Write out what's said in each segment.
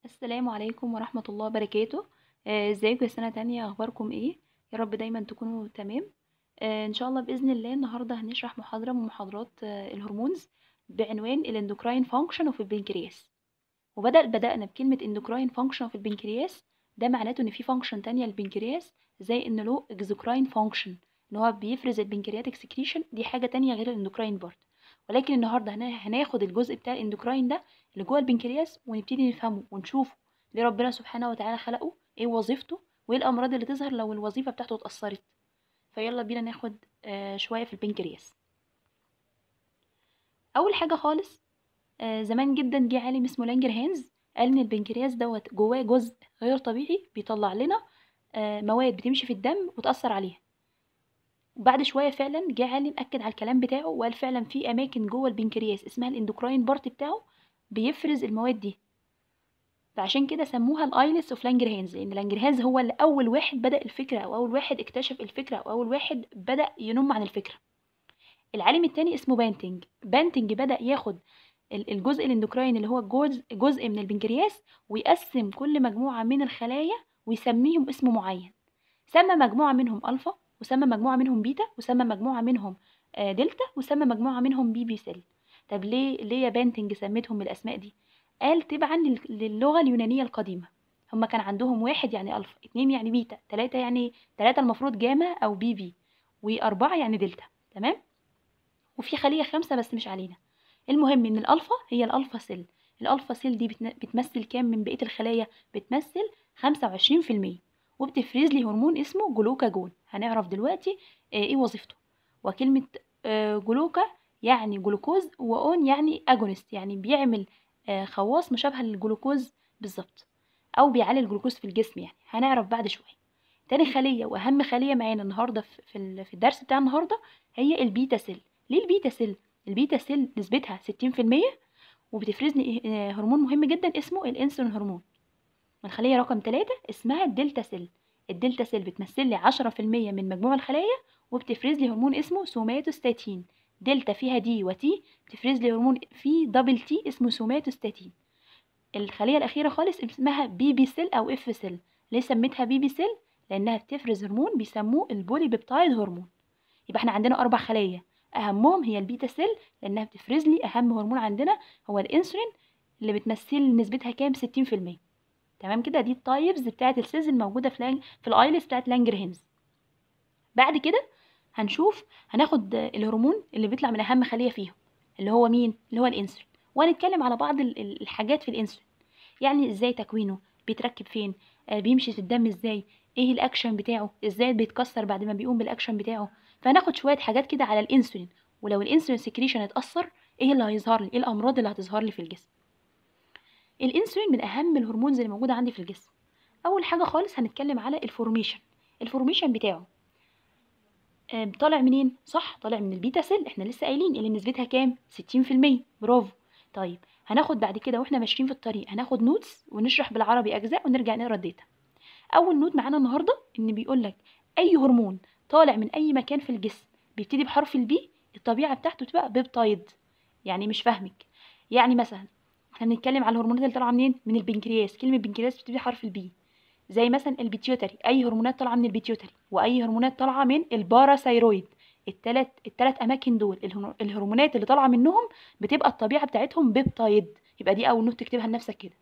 السلام عليكم ورحمة الله وبركاته آه، ازيكم يا سنة تانية اخباركم ايه يا رب دايما تكونوا تمام آه، ان شاء الله بإذن الله النهاردة هنشرح محاضرة من محاضرات آه، الهرمونز بعنوان الاندوكراين فانكشن في البنكرياس وبدأ بدأنا بكلمة اندوكراين فانكشن في البنكرياس ده معناته ان في فانكشن تانية للبنكرياس زي ان له اكزوكراين فانكشن ان هو بيفرز البنكرياتيك سكريشن دي حاجة تانية غير الاندوكراين بارت ولكن النهارده هنا- هناخد الجزء بتاع الاندوكراين ده اللي جوه البنكرياس ونبتدي نفهمه ونشوفه ليه ربنا سبحانه وتعالى خلقه ايه وظيفته وايه الامراض اللي تظهر لو الوظيفه بتاعته اتاثرت فيلا بينا ناخد آه شويه في البنكرياس اول حاجه خالص آه زمان جدا جه عالم اسمه لانجر هانز قال ان البنكرياس دوت جواه جزء غير طبيعي بيطلع لنا آه مواد بتمشي في الدم وتاثر عليها وبعد شويه فعلا جه عالم اكد على الكلام بتاعه وقال فعلا في اماكن جوه البنكرياس اسمها الاندوكراين بارت بتاعه بيفرز المواد دي فعشان كده سموها الايلس اوف لانجرهانز لان لانجرهانز هو اللي اول واحد بدا الفكره او اول واحد اكتشف الفكره او اول واحد بدا ينم عن الفكره العالم التاني اسمه بانتنج بانتنج بدا ياخد ال- الجزء الاندوكراين اللي هو جزء جزء من البنكرياس ويقسم كل مجموعه من الخلايا ويسميهم اسم معين سمى مجموعه منهم الفا وسمى مجموعه منهم بيتا وسمى مجموعه منهم آه، دلتا وسمى مجموعه منهم بي بي سيل طب ليه ليه يا بانتنج سميتهم بالاسماء دي قال تبعا لل- للغة اليونانية القديمة هما كان عندهم واحد يعني ألفا اتنين يعني بيتا تلاتة يعني تلاتة المفروض جاما أو بي بي وأربعة يعني دلتا تمام وفي خلية خمسة بس مش علينا المهم إن الألفا هي الألفا سيل الألفا سيل دي بتن- بتمثل كام من بقية الخلايا بتمثل خمسة وعشرين في المية وبتفرز لي هرمون اسمه جلوكاجون هنعرف دلوقتي آه، ايه وظيفته وكلمة آه، جلوكا يعني جلوكوز وأون يعني أجونست يعني بيعمل آه، خواص مشابهة للجلوكوز بالظبط أو بيعلي الجلوكوز في الجسم يعني هنعرف بعد شوية تاني خلية وأهم خلية معانا النهاردة في في ال- في الدرس بتاع النهاردة هي البيتا سيل ليه البيتا سيل؟ البيتا سيل نسبتها ستين في المية وبتفرز لي آه، هرمون مهم جدا اسمه الانسولين هرمون الخلية رقم ثلاثة اسمها الدلتا سيل الدلتا سيل بتمثل لي عشرة في المية من مجموع الخلايا وبتفرز لي هرمون اسمه سوماتوستاتين دلتا فيها دي وتي بتفرز لي هرمون فيه دبل تي اسمه سوماتوستاتين الخلية الأخيرة خالص اسمها بي بي سيل أو اف سيل ليه سميتها بي بي سيل؟ لأنها بتفرز هرمون بيسموه البولي بيبتايد هرمون يبقى احنا عندنا أربع خلايا أهمهم هي البيتا سيل لأنها بتفرز لي أهم هرمون عندنا هو الأنسولين اللي بتمثل نسبتها كام؟ 60% تمام كده دي التايبز بتاعت السيلز الموجودة في لانج في الأيلس بتاعت لانجرهانز بعد كده هنشوف هناخد الهرمون اللي بيطلع من أهم خلية فيهم اللي هو مين؟ اللي هو الأنسولين وهنتكلم على بعض ال- ال- الحاجات في الأنسولين يعني ازاي تكوينه بيتركب فين آه بيمشي في الدم ازاي ايه الاكشن بتاعه ازاي بيتكسر بعد ما بيقوم بالاكشن بتاعه فهناخد شويه حاجات كده على الانسولين ولو الانسولين سكريشن اتاثر ايه اللي هيظهر لي ايه الامراض اللي هتظهر لي في الجسم الانسولين من اهم الهرمونز اللي موجوده عندي في الجسم اول حاجه خالص هنتكلم على الفورميشن الفورميشن بتاعه آه، طالع منين صح طالع من البيتا سيل احنا لسه قايلين اللي نسبتها كام 60% برافو طيب هناخد بعد كده واحنا ماشيين في الطريق هناخد نوتس ونشرح بالعربي اجزاء ونرجع نقرا الداتا اول نوت معانا النهارده ان بيقول لك اي هرمون طالع من اي مكان في الجسم بيبتدي بحرف البي الطبيعه بتاعته تبقى بيبتايد يعني مش فاهمك يعني مثلا احنا بنتكلم على الهرمونات اللي طالعه منين من البنكرياس كلمه بنكرياس بتبتدي بحرف البي زي مثلا البيتيوتري اي هرمونات طالعه من البيتيوتري واي هرمونات طالعه من الباراثايرويد التلات التلات اماكن دول الهرمو- الهرمونات اللي طالعه منهم بتبقى الطبيعه بتاعتهم بيبتايد يبقى دي اول نوت تكتبها لنفسك كده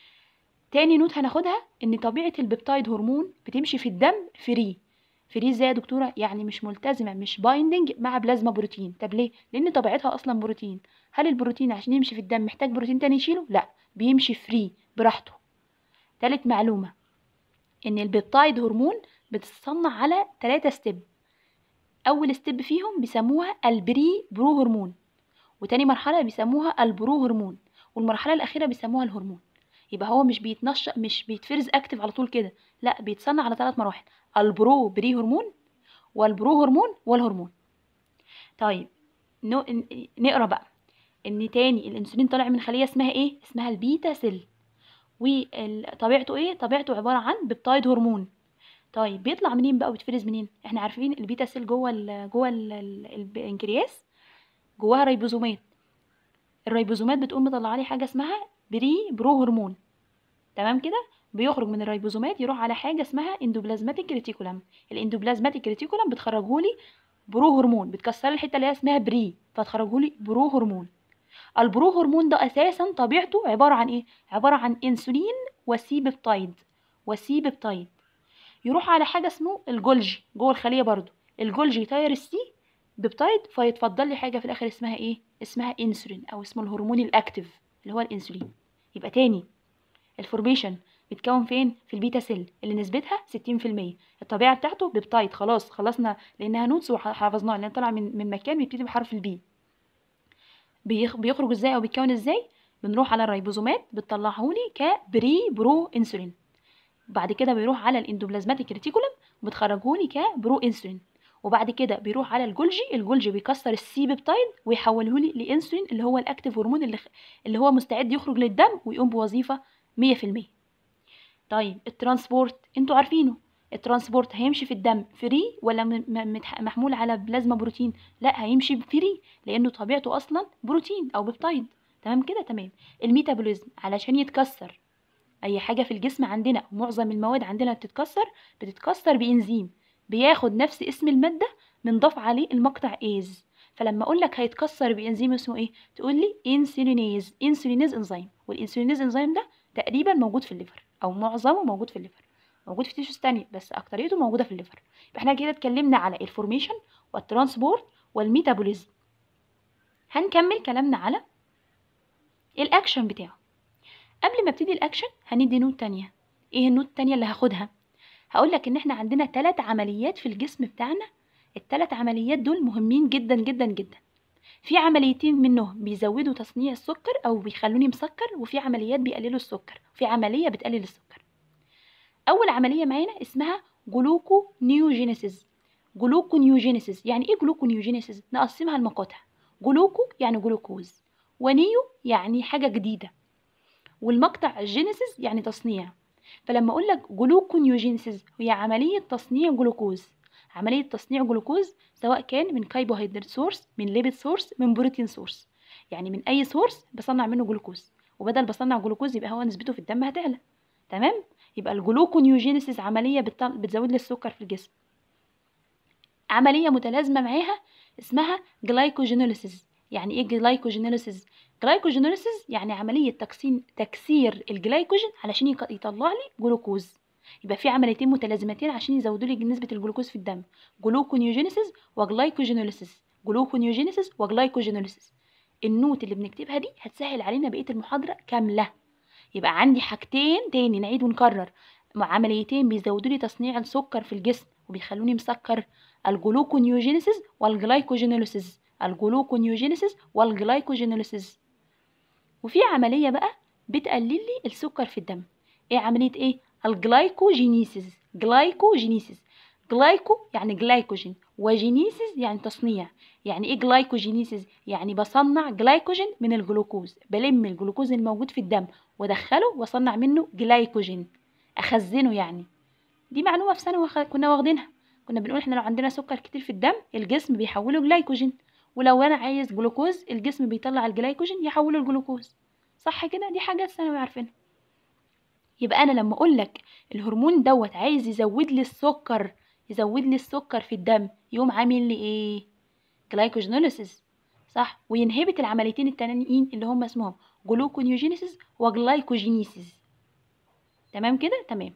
تاني نوت هناخدها ان طبيعه البيبتايد هرمون بتمشي في الدم فري فري ازاي يا دكتوره يعني مش ملتزمه مش بايندنج مع بلازما بروتين طب ليه لان طبيعتها اصلا بروتين هل البروتين عشان يمشي في الدم محتاج بروتين تاني يشيله لا بيمشي فري براحته تالت معلومه ان البيبتايد هرمون بتتصنع على ثلاثة ستيب اول ستيب فيهم بيسموها البري برو هرمون وتاني مرحله بيسموها البرو هرمون والمرحله الاخيره بيسموها الهرمون يبقى هو مش بيتنشأ مش بيتفرز اكتف على طول كده لا بيتصنع على ثلاث مراحل البرو بري هرمون والبرو هرمون والهرمون طيب نو... ن- نقرا بقى ان تاني الانسولين طالع من خليه اسمها ايه اسمها البيتا سيل وطبيعته ايه طبيعته عباره عن بيبتايد هرمون طيب بيطلع منين بقى وبيتفرز منين احنا عارفين البيتا سيل جوه ال جوه ال- ال- البنكرياس جواها ريبوزومات الريبوزومات بتقوم مطلعه لي حاجه اسمها بري برو هرمون تمام كده بيخرج من الريبوزومات يروح على حاجه اسمها اندوبلازماتيك ريتيكولم الاندوبلازماتيك ريتيكولم بتخرجه لي برو هرمون بتكسر لي الحته اللي هي اسمها بري فتخرجه لي برو هرمون البرو هرمون ده اساسا طبيعته عباره عن ايه عباره عن انسولين وسي بيبتايد وسي بيبتايد يروح على حاجه اسمه الجولجي جوه الخليه برضو الجولجي يطير السي بيبتايد فيتفضل لي حاجه في الاخر اسمها ايه اسمها انسولين او اسمه الهرمون الاكتف اللي هو الانسولين يبقى تاني الفورميشن بيتكون فين في البيتا سيل اللي نسبتها 60% الطبيعه بتاعته بيبتايد خلاص خلصنا لانها نوتس وحفظناها لان طالع من من مكان بيبتدي بحرف البي بيخ... بيخرج ازاي او بيتكون ازاي بنروح على الريبوزومات بتطلعهولي كبري برو انسولين بعد كده بيروح على الاندوبلازماتيك ريتيكولم وبتخرجهولي كبرو انسولين وبعد كده بيروح على الجولجي الجولجي بيكسر السي بيبتايد ويحوله لي لانسولين اللي هو الاكتيف هرمون اللي, اللي هو مستعد يخرج للدم ويقوم بوظيفه 100% طيب الترانسبورت انتوا عارفينه الترانسبورت هيمشي في الدم فري ولا م- م- محمول على بلازما بروتين لا هيمشي فري لانه طبيعته اصلا بروتين او بيبتايد تمام كده تمام الميتابوليزم علشان يتكسر اي حاجه في الجسم عندنا معظم المواد عندنا بتتكسر بتتكسر بانزيم بياخد نفس اسم الماده بنضاف عليه المقطع ايز فلما اقول لك هيتكسر بانزيم اسمه ايه تقول لي انسولينيز انسولينيز انزيم والانسولينيز انزيم ده تقريبا موجود في الليفر او معظمه موجود في الليفر موجود في تيشوز تانية بس اكتريته موجوده في الليفر يبقى احنا كده اتكلمنا على الفورميشن والترانسبورت والميتابوليزم هنكمل كلامنا على الاكشن بتاعه قبل ما ابتدي الاكشن هندي نوت تانية ايه النوت التانية اللي هاخدها هقول لك ان احنا عندنا ثلاث عمليات في الجسم بتاعنا الثلاث عمليات دول مهمين جدا جدا جدا في عمليتين منهم بيزودوا تصنيع السكر او بيخلوني مسكر وفي عمليات بيقللوا السكر في عمليه بتقلل السكر اول عمليه معانا اسمها جلوكو نيوجينيسيس جلوكو نيوجينيسيس يعني ايه جلوكو نيوجينيسيس نقسمها لمقاطع جلوكو يعني جلوكوز ونيو يعني حاجه جديده والمقطع جينيسيس يعني تصنيع فلما اقول لك جلوكو نيوجينيسيس هي عمليه تصنيع جلوكوز عمليه تصنيع جلوكوز سواء كان من كربوهيدرات سورس من ليبيد سورس من بروتين سورس يعني من اي سورس بصنع منه جلوكوز وبدل بصنع جلوكوز يبقى هو نسبته في الدم هتعلى تمام يبقى الجلوكونيوجينيسيس عمليه بتطل... بتزود لي السكر في الجسم عمليه متلازمه معاها اسمها جلايكوجينوليسيس يعني ايه جلايكوجينوليسيس جلايكوجينوليسيس يعني عمليه تكسين تكسير الجلايكوجين علشان يك- يطلع لي جلوكوز يبقى في عمليتين متلازمتين عشان يزودوا لي نسبه الجلوكوز في الدم جلوكونيوجينيسيس وجلايكوجينوليسيس جلوكونيوجينيسيس وجلايكوجينوليسيس النوت اللي بنكتبها دي هتسهل علينا بقيه المحاضره كامله يبقى عندي حاجتين تاني نعيد ونكرر مع عمليتين بيزودوا لي تصنيع السكر في الجسم وبيخلوني مسكر الجلوكونيوجينيسيس والجلايكوجينوليسيس الجلوكونيوجينيسيس والجلايكوجينوليسيس وفي عمليه بقى بتقلل لي السكر في الدم ايه عمليه ايه الجلايكوجينيسيس جلايكوجينيسيس جلايكو يعني جلايكوجين وجينيسيس يعني تصنيع يعني ايه جلايكوجينيسيس يعني بصنع جلايكوجين من الجلوكوز بلم الجلوكوز الموجود في الدم وادخله واصنع منه جلايكوجين اخزنه يعني دي معلومه في سنه وخ... كنا واخدينها كنا بنقول احنا لو عندنا سكر كتير في الدم الجسم بيحوله جلايكوجين ولو انا عايز جلوكوز الجسم بيطلع الجلايكوجين يحوله الجلوكوز صح كده دي حاجات ثانوي عارفينها يبقى انا لما اقول لك الهرمون دوت عايز يزود لي السكر يزود لي السكر في الدم يقوم عامل لي ايه جلايكوجينوليسيس صح وينهبت العمليتين التانيين اللي هم اسمهم جلوكونيوجينيسيس وجلايكوجينيسيس تمام كده تمام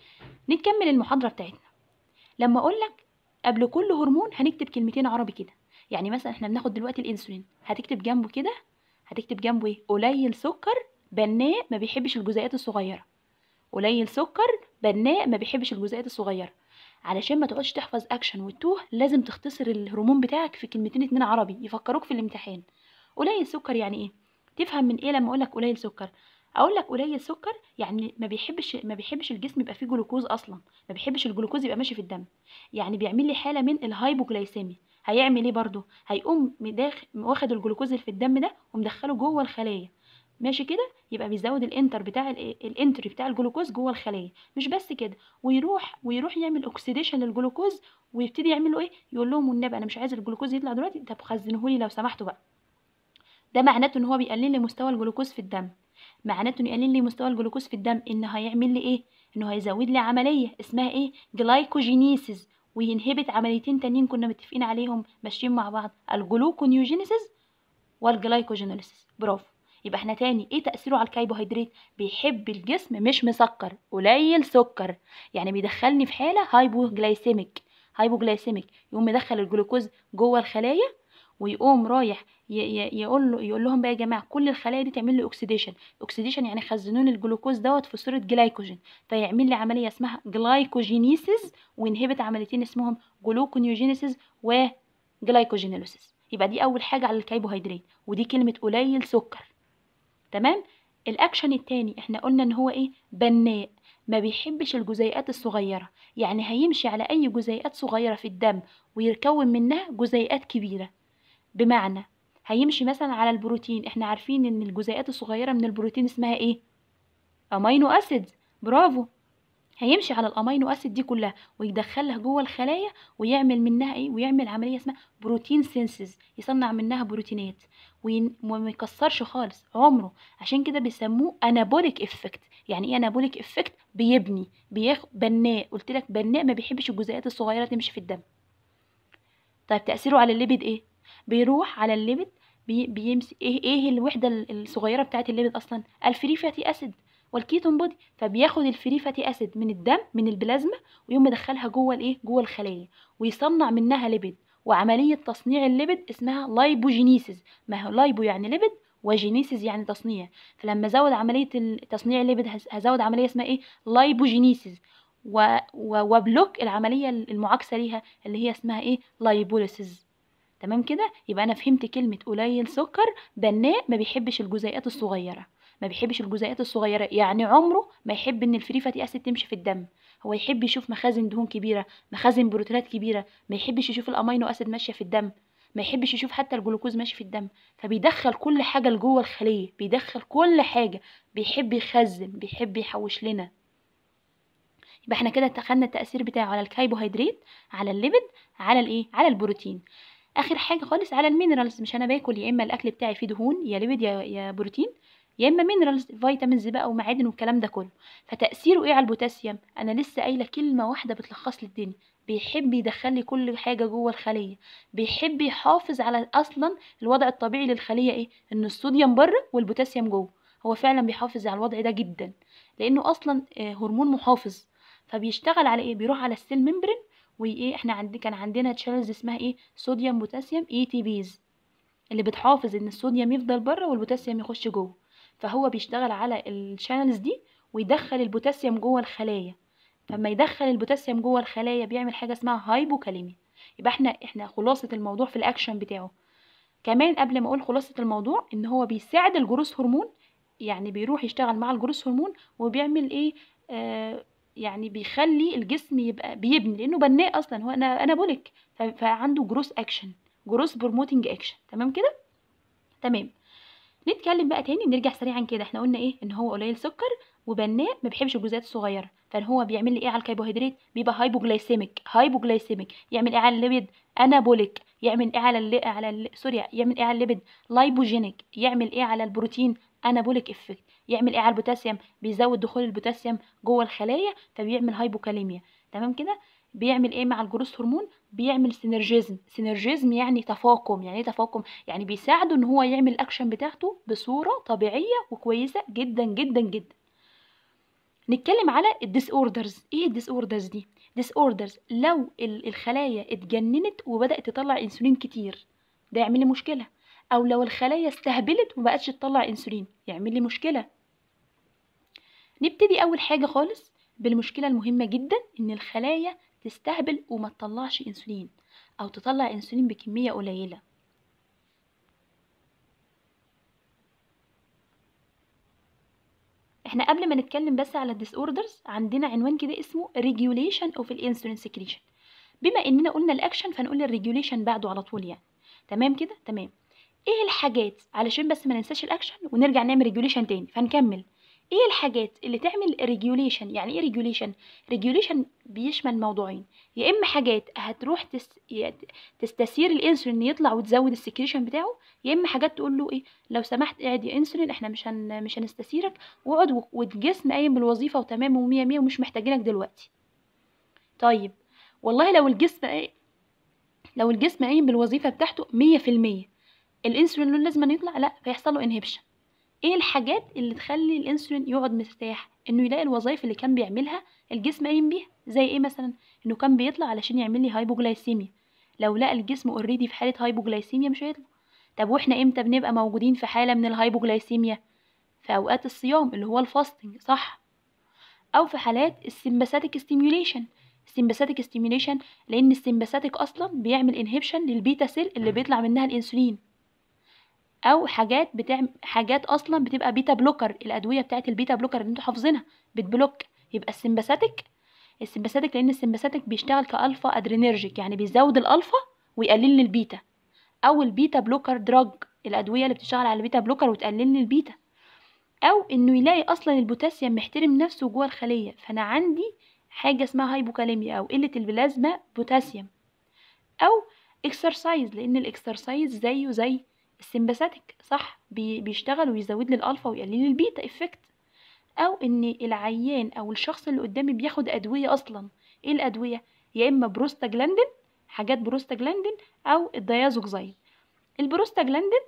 نكمل المحاضرة بتاعتنا لما اقول لك قبل كل هرمون هنكتب كلمتين عربي كده يعني مثلا احنا بناخد دلوقتي الانسولين هتكتب جنبه كده هتكتب جنبه ايه قليل سكر بناء ما بيحبش الجزيئات الصغيره قليل سكر بناء ما بيحبش الجزيئات الصغيره علشان ما تقعدش تحفظ اكشن وتوه لازم تختصر الهرمون بتاعك في كلمتين اتنين عربي يفكروك في الامتحان قليل سكر يعني ايه تفهم من ايه لما اقول لك قليل سكر اقول لك قليل سكر يعني ما بيحبش ما بيحبش الجسم يبقى فيه جلوكوز اصلا ما بيحبش الجلوكوز يبقى ماشي في الدم يعني بيعمل لي حاله من الهايبوجلايسيميا هيعمل ايه برضو هيقوم مداخل واخد الجلوكوز اللي في الدم ده ومدخله جوه الخلايا ماشي كده يبقى بيزود الانتر بتاع ال- الانتري بتاع الجلوكوز جوه الخليه مش بس كده ويروح ويروح يعمل اوكسيديشن للجلوكوز ويبتدي يعمل له ايه يقول لهم والنبي انا مش عايز الجلوكوز يطلع دلوقتي طب خزنوه لي لو سمحتوا بقى ده معناته ان هو بيقلل لي مستوى الجلوكوز في الدم معناته انه يقلل لي مستوى الجلوكوز في الدم انه هيعمل لي ايه انه هيزود لي عمليه اسمها ايه جلايكوجينيسيس وينهبت عمليتين تانيين كنا متفقين عليهم ماشيين مع بعض الجلوكونيوجينيسيس والجلايكوجينوليسيس برافو يبقى احنا تاني ايه تاثيره على الكربوهيدرات بيحب الجسم مش مسكر قليل سكر يعني بيدخلني في حاله هايبوجلايسيميك هايبوجلايسيميك يقوم مدخل الجلوكوز جوه الخلايا ويقوم رايح يقول له يقول لهم بقى يا جماعه كل الخلايا دي تعمل لي اوكسيديشن اوكسيديشن يعني خزنوا لي الجلوكوز دوت في صوره جلايكوجين فيعمل لي عمليه اسمها جلايكوجينيسيس وينهبت عمليتين اسمهم جلوكونيوجينيسيس وجلايكوجينوليسيس يبقى دي اول حاجه على الكربوهيدرات ودي كلمه قليل سكر تمام الاكشن التاني احنا قلنا ان هو ايه بناء ما بيحبش الجزيئات الصغيرة يعني هيمشي على أي جزيئات صغيرة في الدم ويكون منها جزيئات كبيرة بمعنى هيمشي مثلا على البروتين احنا عارفين ان الجزيئات الصغيرة من البروتين اسمها ايه امينو اسيد برافو هيمشي على الامينو اسيد دي كلها ويدخلها جوه الخلايا ويعمل منها ايه ويعمل عمليه اسمها بروتين سينسز يصنع منها بروتينات وما يكسرش خالص عمره عشان كده بيسموه انابوليك افكت يعني ايه انابوليك افكت بيبني بياخد بناء قلت لك بناء ما بيحبش الجزيئات الصغيره تمشي في الدم طيب تاثيره على الليبيد ايه بيروح على الليبيد بي بيمسك ايه ايه الوحده الصغيره بتاعه الليبيد اصلا الفري فاتي اسيد والكيتون بودي فبياخد الفري فاتي اسيد من الدم من البلازما ويقوم مدخلها جوه الايه جوه الخليه ويصنع منها ليبيد وعمليه تصنيع الليبيد اسمها لايبوجينيسيس ما هو لايبو يعني ليبيد وجينيسيس يعني تصنيع فلما ازود عمليه تصنيع الليبيد هزود عمليه اسمها ايه لايبوجينيسيس و... و... وبلوك العمليه المعاكسه ليها اللي هي اسمها ايه لايبوليسيس تمام كده يبقى انا فهمت كلمه قليل سكر بناء ما بيحبش الجزيئات الصغيره ما بيحبش الجزيئات الصغيره يعني عمره ما يحب ان الفري فاتي اسيد تمشي في الدم هو يحب يشوف مخازن دهون كبيره مخازن بروتينات كبيره ما يحبش يشوف الامينو اسيد ماشيه في الدم ما يحبش يشوف حتى الجلوكوز ماشي في الدم فبيدخل كل حاجه لجوه الخليه بيدخل كل حاجه بيحب يخزن بيحب يحوش لنا يبقى احنا كده خدنا التاثير بتاعه على الكربوهيدرات على الليبيد على الايه على البروتين اخر حاجه خالص على المينرالز مش انا باكل يا اما الاكل بتاعي فيه دهون يا ليبيد يا, يا بروتين يا اما مينرالز فيتامينز بقى ومعادن والكلام ده كله فتاثيره ايه على البوتاسيوم انا لسه قايله كلمه واحده بتلخص لي الدنيا بيحب يدخل لي كل حاجه جوه الخليه بيحب يحافظ على اصلا الوضع الطبيعي للخليه ايه ان الصوديوم بره والبوتاسيوم جوه هو فعلا بيحافظ على الوضع ده جدا لانه اصلا هرمون محافظ فبيشتغل على ايه بيروح على السيل ممبرين وايه احنا عند كان عندنا تشانلز اسمها ايه صوديوم بوتاسيوم اي تي بيز اللي بتحافظ ان الصوديوم يفضل بره والبوتاسيوم يخش جوه فهو بيشتغل على الشانلز دي ويدخل البوتاسيوم جوه الخلايا فلما يدخل البوتاسيوم جوه الخلايا بيعمل حاجه اسمها هايبوكاليميا يبقى احنا احنا خلاصه الموضوع في الاكشن بتاعه كمان قبل ما اقول خلاصه الموضوع ان هو بيساعد الجروث هرمون يعني بيروح يشتغل مع الجروث هرمون وبيعمل ايه آه يعني بيخلي الجسم يبقى بيبني لانه بناء اصلا هو انا انا بولك فعنده جروث اكشن جروث بروموتنج اكشن تمام كده تمام نتكلم بقى تاني نرجع سريعا كده احنا قلنا ايه ان هو قليل سكر وبناء ما بيحبش الجزيئات الصغيره فهو بيعمل لي ايه على الكربوهيدرات بيبقى هايبوجلايسيميك هايبوجلايسيميك يعمل ايه على الليبيد انابوليك يعمل ايه على اللي على ال... سوري يعمل ايه على الليبيد لايبوجينيك يعمل ايه على البروتين انابوليك افكت يعمل ايه على البوتاسيوم بيزود دخول البوتاسيوم جوه الخلايا فبيعمل هايبوكاليميا تمام كده بيعمل ايه مع الجروث هرمون بيعمل سينرجيزم سينرجيزم يعني تفاقم يعني ايه تفاقم يعني بيساعده ان هو يعمل الاكشن بتاعته بصوره طبيعيه وكويسه جدا جدا جدا نتكلم على الديس اوردرز ايه الديس اوردرز دي ديس اوردرز لو الخلايا اتجننت وبدات تطلع انسولين كتير ده يعمل لي مشكله او لو الخلايا استهبلت ومبقتش تطلع انسولين يعمل لي مشكله نبتدي اول حاجه خالص بالمشكله المهمه جدا ان الخلايا تستهبل وما تطلعش انسولين او تطلع انسولين بكميه قليله احنا قبل ما نتكلم بس على الديس اوردرز عندنا عنوان كده اسمه ريجوليشن اوف الانسولين سكريشن بما اننا قلنا الاكشن فنقول الريجوليشن بعده على طول يعني تمام كده تمام ايه الحاجات علشان بس ما ننساش الاكشن ونرجع نعمل ريجوليشن تاني فنكمل ايه الحاجات اللي تعمل ريجوليشن يعني ايه ريجوليشن ريجوليشن بيشمل موضوعين يا اما حاجات هتروح تس... ي- تستثير الانسولين إن يطلع وتزود السكريشن بتاعه يا اما حاجات تقول له ايه لو سمحت اقعد يا انسولين احنا مش هن... مش هنستثيرك واقعد و- والجسم قايم بالوظيفه وتمام ومية مية ومش محتاجينك دلوقتي طيب والله لو الجسم إيه؟ لو الجسم قايم بالوظيفه بتاعته مية في المية الانسولين له لازم يطلع لا فيحصل له انهبشن ايه الحاجات اللي تخلي الانسولين يقعد مرتاح انه يلاقي الوظائف اللي كان بيعملها الجسم قايم بيها زي ايه مثلا انه كان بيطلع علشان يعمل لي هايبوجلايسيميا لو لقى الجسم اوريدي في حاله هايبوجلايسيميا مش هيطلع طب واحنا امتى بنبقى موجودين في حاله من الهايبوجلايسيميا في اوقات الصيام اللي هو الفاستنج صح او في حالات السمباثيك ستيميوليشن السمباثيك ستيميوليشن لان السمباثيك اصلا بيعمل انهبشن للبيتا سيل اللي بيطلع منها الانسولين او حاجات بتعمل حاجات اصلا بتبقى بيتا بلوكر الادويه بتاعت البيتا بلوكر اللي انتوا حافظينها بتبلوك يبقى السمباثيك السمباثيك لان السمباثيك بيشتغل كالفا ادرينرجيك يعني بيزود الالفا ويقلل لي البيتا او البيتا بلوكر دراج الادويه اللي بتشتغل على البيتا بلوكر وتقلل لي البيتا او انه يلاقي اصلا البوتاسيوم محترم نفسه جوه الخليه فانا عندي حاجه اسمها هايبوكاليميا او قله البلازما بوتاسيوم او اكسرسايز لان الاكسرسايز زيه زي السمباثيك صح بي بيشتغل ويزود لي الالفا ويقلل لي البيتا افكت او ان العيان او الشخص اللي قدامي بياخد ادويه اصلا ايه الادويه يا اما بروستاجلاندين حاجات بروستاجلاندين او الديازوكسايد البروستاجلاندين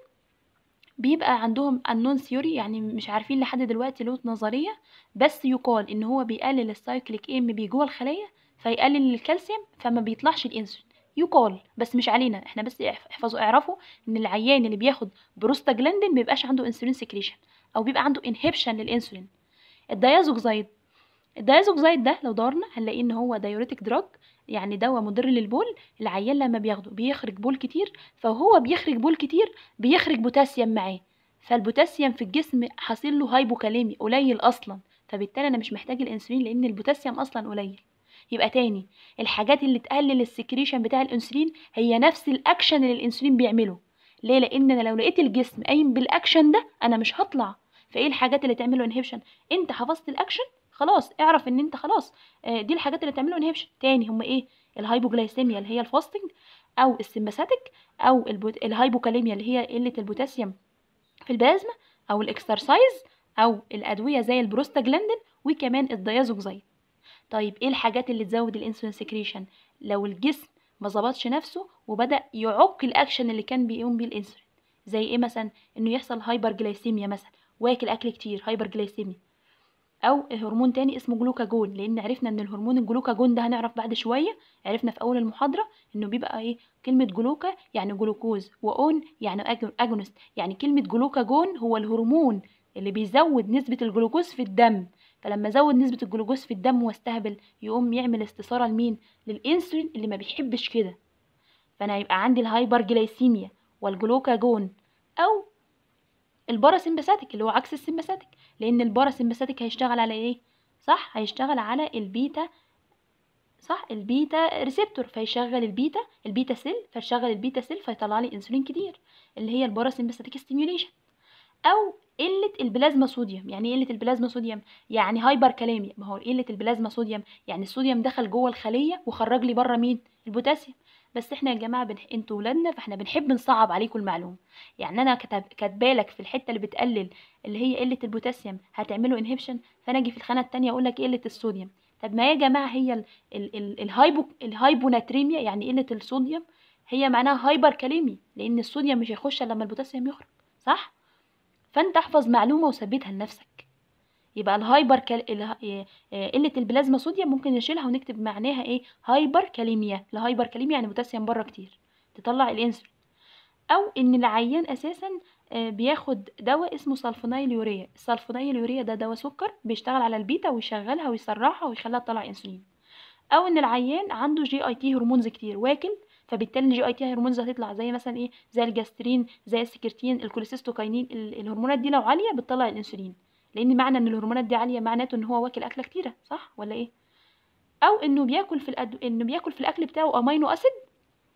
بيبقى عندهم النون ثيوري يعني مش عارفين لحد دلوقتي له نظريه بس يقال ان هو بيقلل السايكليك ام بي جوه الخليه فيقلل الكالسيوم فما بيطلعش الانسولين يقال بس مش علينا احنا بس احفظوا اعرفوا ان العيان اللي بياخد بروستاجلاندين مبيبقاش عنده انسولين سكريشن او بيبقى عنده انهبشن للانسولين الديازوكسايد الديازوكسايد ده لو دورنا هنلاقيه ان هو دايوريتك دراج يعني دواء مضر للبول العيان لما بياخده بيخرج بول كتير فهو بيخرج بول كتير بيخرج بوتاسيوم معاه فالبوتاسيوم في الجسم حاصل له هايبوكاليمي قليل اصلا فبالتالي انا مش محتاج الانسولين لان البوتاسيوم اصلا قليل يبقى تاني الحاجات اللي تقلل السكريشن بتاع الانسولين هي نفس الاكشن اللي الانسولين بيعمله ليه لان انا لو لقيت الجسم قايم بالاكشن ده انا مش هطلع فايه الحاجات اللي تعمله انهبشن انت حفظت الاكشن خلاص اعرف ان انت خلاص آه، دي الحاجات اللي تعمله انهبشن تاني هم ايه الهايبوجلايسيميا اللي هي الفاستنج او السمباثيك او البوت... الهايبوكاليميا اللي هي قله البوتاسيوم في البلازما او الاكسرسايز او الادويه زي البروستاجلاندين وكمان الديازوكسايد طيب ايه الحاجات اللي تزود الانسولين سكريشن لو الجسم ما ظبطش نفسه وبدا يعك الاكشن اللي كان بيقوم بيه الانسولين زي ايه مثلا انه يحصل هايبر جلايسيميا مثلا واكل اكل كتير هايبر جلايسيميا او هرمون تاني اسمه جلوكاجون لان عرفنا ان الهرمون الجلوكاجون ده هنعرف بعد شويه عرفنا في اول المحاضره انه بيبقى ايه كلمه جلوكا يعني جلوكوز واون يعني أج- اجونست يعني كلمه جلوكاجون هو الهرمون اللي بيزود نسبه الجلوكوز في الدم فلما زود نسبه الجلوكوز في الدم واستهبل يقوم يعمل استثاره لمين للانسولين اللي ما بيحبش كده فانا هيبقى عندي الهايبر جلايسيميا والجلوكاجون او الباراسمباثيك اللي هو عكس السمباثيك لان الباراسمباثيك هيشتغل على ايه صح هيشتغل على البيتا صح البيتا ريسبتور فيشغل البيتا البيتا سيل فيشغل البيتا سيل فيطلع لي انسولين كتير اللي هي الباراسمباثيك ستيميوليشن او قله البلازما صوديوم يعني ايه قله البلازما صوديوم يعني هايبر كاليميا ما هو قله البلازما صوديوم يعني الصوديوم دخل جوه الخليه وخرج لي بره مين البوتاسيوم بس احنا يا جماعه بنح... انتوا ولادنا فاحنا بنحب نصعب عليكم المعلومه يعني انا كتب كاتبالك في الحته اللي بتقلل اللي هي قله البوتاسيوم هتعمله انهبشن فانا اجي في الخانه التانية اقول لك قله الصوديوم طب ما يا جماعه هي ال... ال... ال... الهايبو الهايبوناتريميا يعني قله الصوديوم هي معناها هايبر كاليمي لان الصوديوم مش هيخش الا لما البوتاسيوم يخرج صح فانت احفظ معلومه وثبتها لنفسك يبقى الهايبر كال... اله... إيه- إيه، قله البلازما صوديوم ممكن نشيلها ونكتب معناها ايه هايبر كاليميا الهايبر كاليميا يعني بوتاسيوم بره كتير تطلع الانسولين او ان العيان اساسا آه، بياخد دواء اسمه سلفونيل يوريا السلفونيل يوريا ده دواء سكر بيشتغل على البيتا ويشغلها ويسرعها ويخليها تطلع انسولين او ان العيان عنده جي اي تي هرمونز كتير واكل فبالتالي الجي اي تي هرمونز هتطلع زي مثلا ايه زي الجاسترين زي السكرتين الكوليسيستوكاينين ال- الهرمونات دي لو عاليه بتطلع الانسولين لان معنى ان الهرمونات دي عاليه معناته ان هو واكل اكله كتيره صح ولا ايه او انه بياكل في الأدو... انه بياكل في الاكل بتاعه امينو اسيد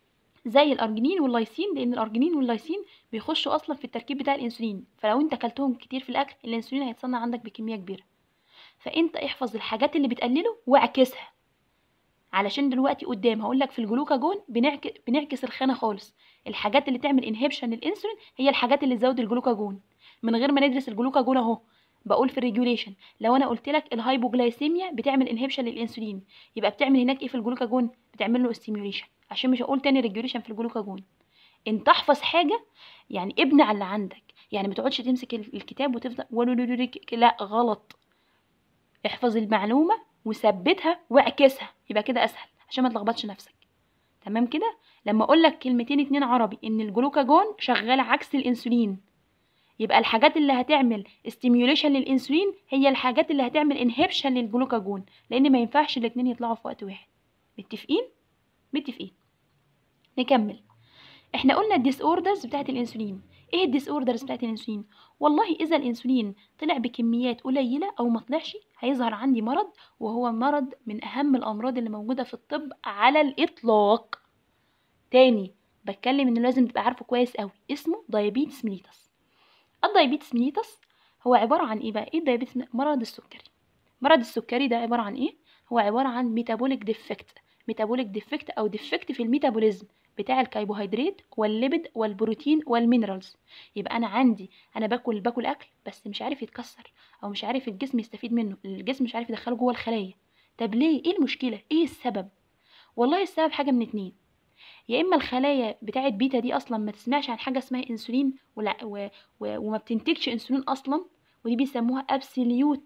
زي الارجينين واللايسين لان الارجينين واللايسين بيخشوا اصلا في التركيب بتاع الانسولين فلو انت اكلتهم كتير في الاكل الانسولين هيتصنع عندك بكميه كبيره فانت احفظ الحاجات اللي بتقلله واعكسها علشان دلوقتي قدام هقول لك في الجلوكاجون بنعكس بنعكس الخانه خالص الحاجات اللي تعمل انهبشن للانسولين هي الحاجات اللي تزود الجلوكاجون من غير ما ندرس الجلوكاجون اهو بقول في الريجوليشن لو انا قلت لك الهايبوجلايسيميا بتعمل انهبشن للانسولين يبقى بتعمل هناك ايه في الجلوكاجون بتعمل له ستيميوليشن عشان مش هقول تاني ريجوليشن في الجلوكاجون انت احفظ حاجه يعني ابني على اللي عندك يعني ما تقعدش تمسك الكتاب وتفضل ولولولولك- لا غلط احفظ المعلومه وثبتها واعكسها يبقى كده اسهل عشان ما تلخبطش نفسك تمام كده لما اقول لك كلمتين اتنين عربي ان الجلوكاجون شغال عكس الانسولين يبقى الحاجات اللي هتعمل ستيميوليشن للانسولين هي الحاجات اللي هتعمل انهبشن للجلوكاجون لان ما ينفعش الاتنين يطلعوا في وقت واحد متفقين متفقين نكمل احنا قلنا الديس اوردرز بتاعت الانسولين ايه الديس اوردرز بتاعت الانسولين والله اذا الانسولين طلع بكميات قليله او ما طلعش هيظهر عندي مرض وهو مرض من اهم الامراض اللي موجوده في الطب على الاطلاق تاني بتكلم انه لازم تبقى عارفه كويس قوي اسمه دايابيتس ميليتس الدايابيتس ميليتس هو عباره عن ايه بقى ايه الدايابيتس ميليتس؟ مرض السكري مرض السكري ده عباره عن ايه هو عباره عن ميتابوليك ديفكت ميتابوليك ديفكت او ديفكت في الميتابوليزم بتاع الكربوهيدرات والليبيد والبروتين والمينرالز يبقى انا عندي انا باكل باكل اكل بس مش عارف يتكسر او مش عارف الجسم يستفيد منه الجسم مش عارف يدخله جوه الخلايا طب ليه ايه المشكله ايه السبب والله السبب حاجه من اتنين يا اما الخلايا بتاعه بيتا دي اصلا ما تسمعش عن حاجه اسمها انسولين ولا و و وما بتنتجش انسولين اصلا ودي بيسموها ابسوليوت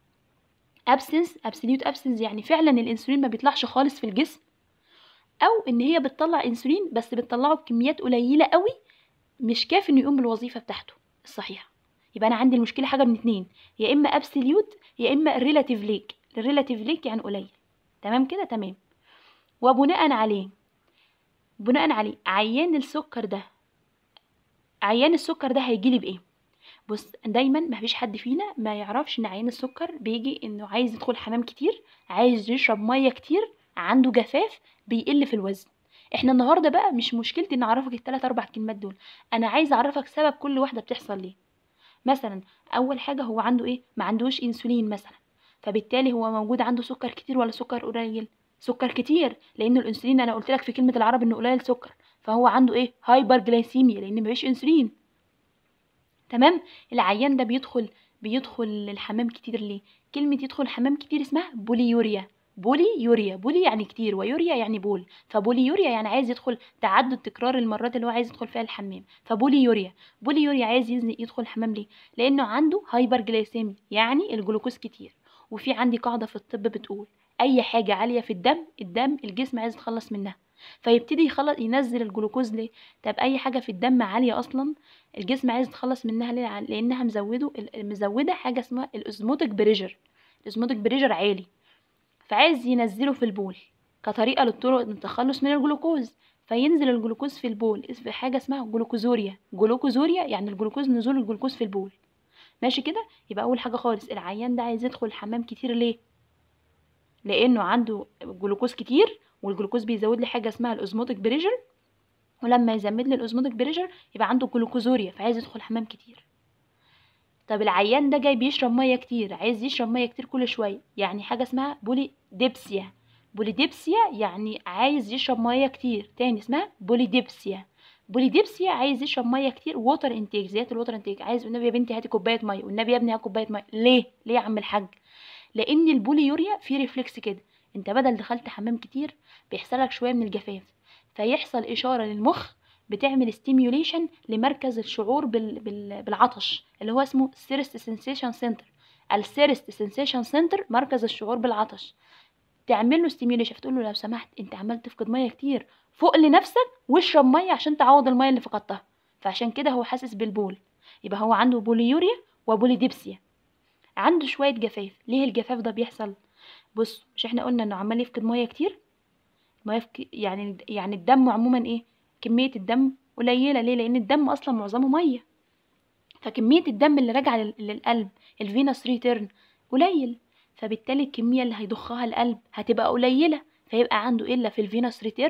ابسنس ابسوليوت ابسنس يعني فعلا الانسولين ما بيطلعش خالص في الجسم او ان هي بتطلع انسولين بس بتطلعه بكميات قليله قوي مش كافي انه يقوم بالوظيفه بتاعته الصحيحه يبقى انا عندي المشكله حاجه من اتنين يا اما ابسوليوت يا اما ريلاتيف ليك الريلاتيف ليك يعني قليل تمام كده تمام وبناء عليه بناء عليه عيان السكر ده عيان السكر ده هيجيلي بايه بص دايما ما فيش حد فينا ما يعرفش ان عيان السكر بيجي انه عايز يدخل حمام كتير عايز يشرب ميه كتير عنده جفاف بيقل في الوزن احنا النهارده بقى مش مشكلتي ان اعرفك الثلاث اربع كلمات دول انا عايز اعرفك سبب كل واحده بتحصل ليه مثلا اول حاجه هو عنده ايه ما عندوش انسولين مثلا فبالتالي هو موجود عنده سكر كتير ولا سكر قليل سكر كتير لان الانسولين انا قلت لك في كلمه العرب انه قليل سكر فهو عنده ايه هايبر جلايسيميا لان مفيش انسولين تمام العيان ده بيدخل بيدخل الحمام كتير ليه كلمه يدخل الحمام كتير اسمها بوليوريا بولي يوريا بولي يعني كتير ويوريا يعني بول فبولي يوريا يعني عايز يدخل تعدد تكرار المرات اللي هو عايز يدخل فيها الحمام فبولي يوريا بولي يوريا عايز يز- يدخل الحمام ليه لانه عنده هايبر جلايسيميا يعني الجلوكوز كتير وفي عندي قاعده في الطب بتقول اي حاجه عاليه في الدم الدم الجسم عايز يتخلص منها فيبتدي يخلص ينزل الجلوكوز ليه طب اي حاجه في الدم عاليه اصلا الجسم عايز يتخلص منها ليه لانها مزوده مزوده حاجه اسمها الاسموتيك بريشر الاسموتيك بريشر عالي فعايز ينزله في البول كطريقه للطرق للتخلص من الجلوكوز فينزل الجلوكوز في البول في حاجه اسمها جلوكوزوريا جلوكوزوريا يعني الجلوكوز نزول الجلوكوز في البول ماشي كده يبقى اول حاجه خالص العيان ده عايز يدخل الحمام كتير ليه لانه عنده جلوكوز كتير والجلوكوز بيزود لي حاجه اسمها الاوزموتيك بريشر ولما يزود لي الاوزموتيك بريشر يبقى عنده جلوكوزوريا فعايز يدخل حمام كتير طب العيان ده جاي بيشرب ميه كتير عايز يشرب ميه كتير كل شويه يعني حاجه اسمها بولي ديبسيا بولي ديبسيا يعني عايز يشرب ميه كتير تاني اسمها بولي ديبسيا بولي ديبسيا عايز يشرب ميه كتير ووتر انتيك زياده الووتر انتيك عايز والنبي يا بنتي هاتي كوبايه ميه والنبي يا ابني هات كوبايه ميه ليه ليه يا عم الحاج لان البوليوريا في ريفلكس كده انت بدل دخلت حمام كتير بيحصل لك شويه من الجفاف فيحصل اشاره للمخ بتعمل ستيميوليشن لمركز الشعور بال... بال... بالعطش اللي هو اسمه سيرست سensation سنتر السيرست سensation سنتر مركز الشعور بالعطش تعمل له ستيميوليشن فتقول له لو سمحت انت عمال تفقد ميه كتير فوق لنفسك واشرب ميه عشان تعوض الميه اللي فقدتها فعشان كده هو حاسس بالبول يبقى هو عنده بوليوريا وبوليديبسيا عنده شويه جفاف ليه الجفاف ده بيحصل بص مش احنا قلنا انه عمال يفقد ميه كتير ما يفك... يعني يعني الدم عموما ايه كميه الدم قليله ليه لان الدم اصلا معظمه ميه فكميه الدم اللي راجعه لل- للقلب الفينوس ريتيرن قليل فبالتالي الكميه اللي هيضخها القلب هتبقى قليله فيبقى عنده الا في الفينوس ريتيرن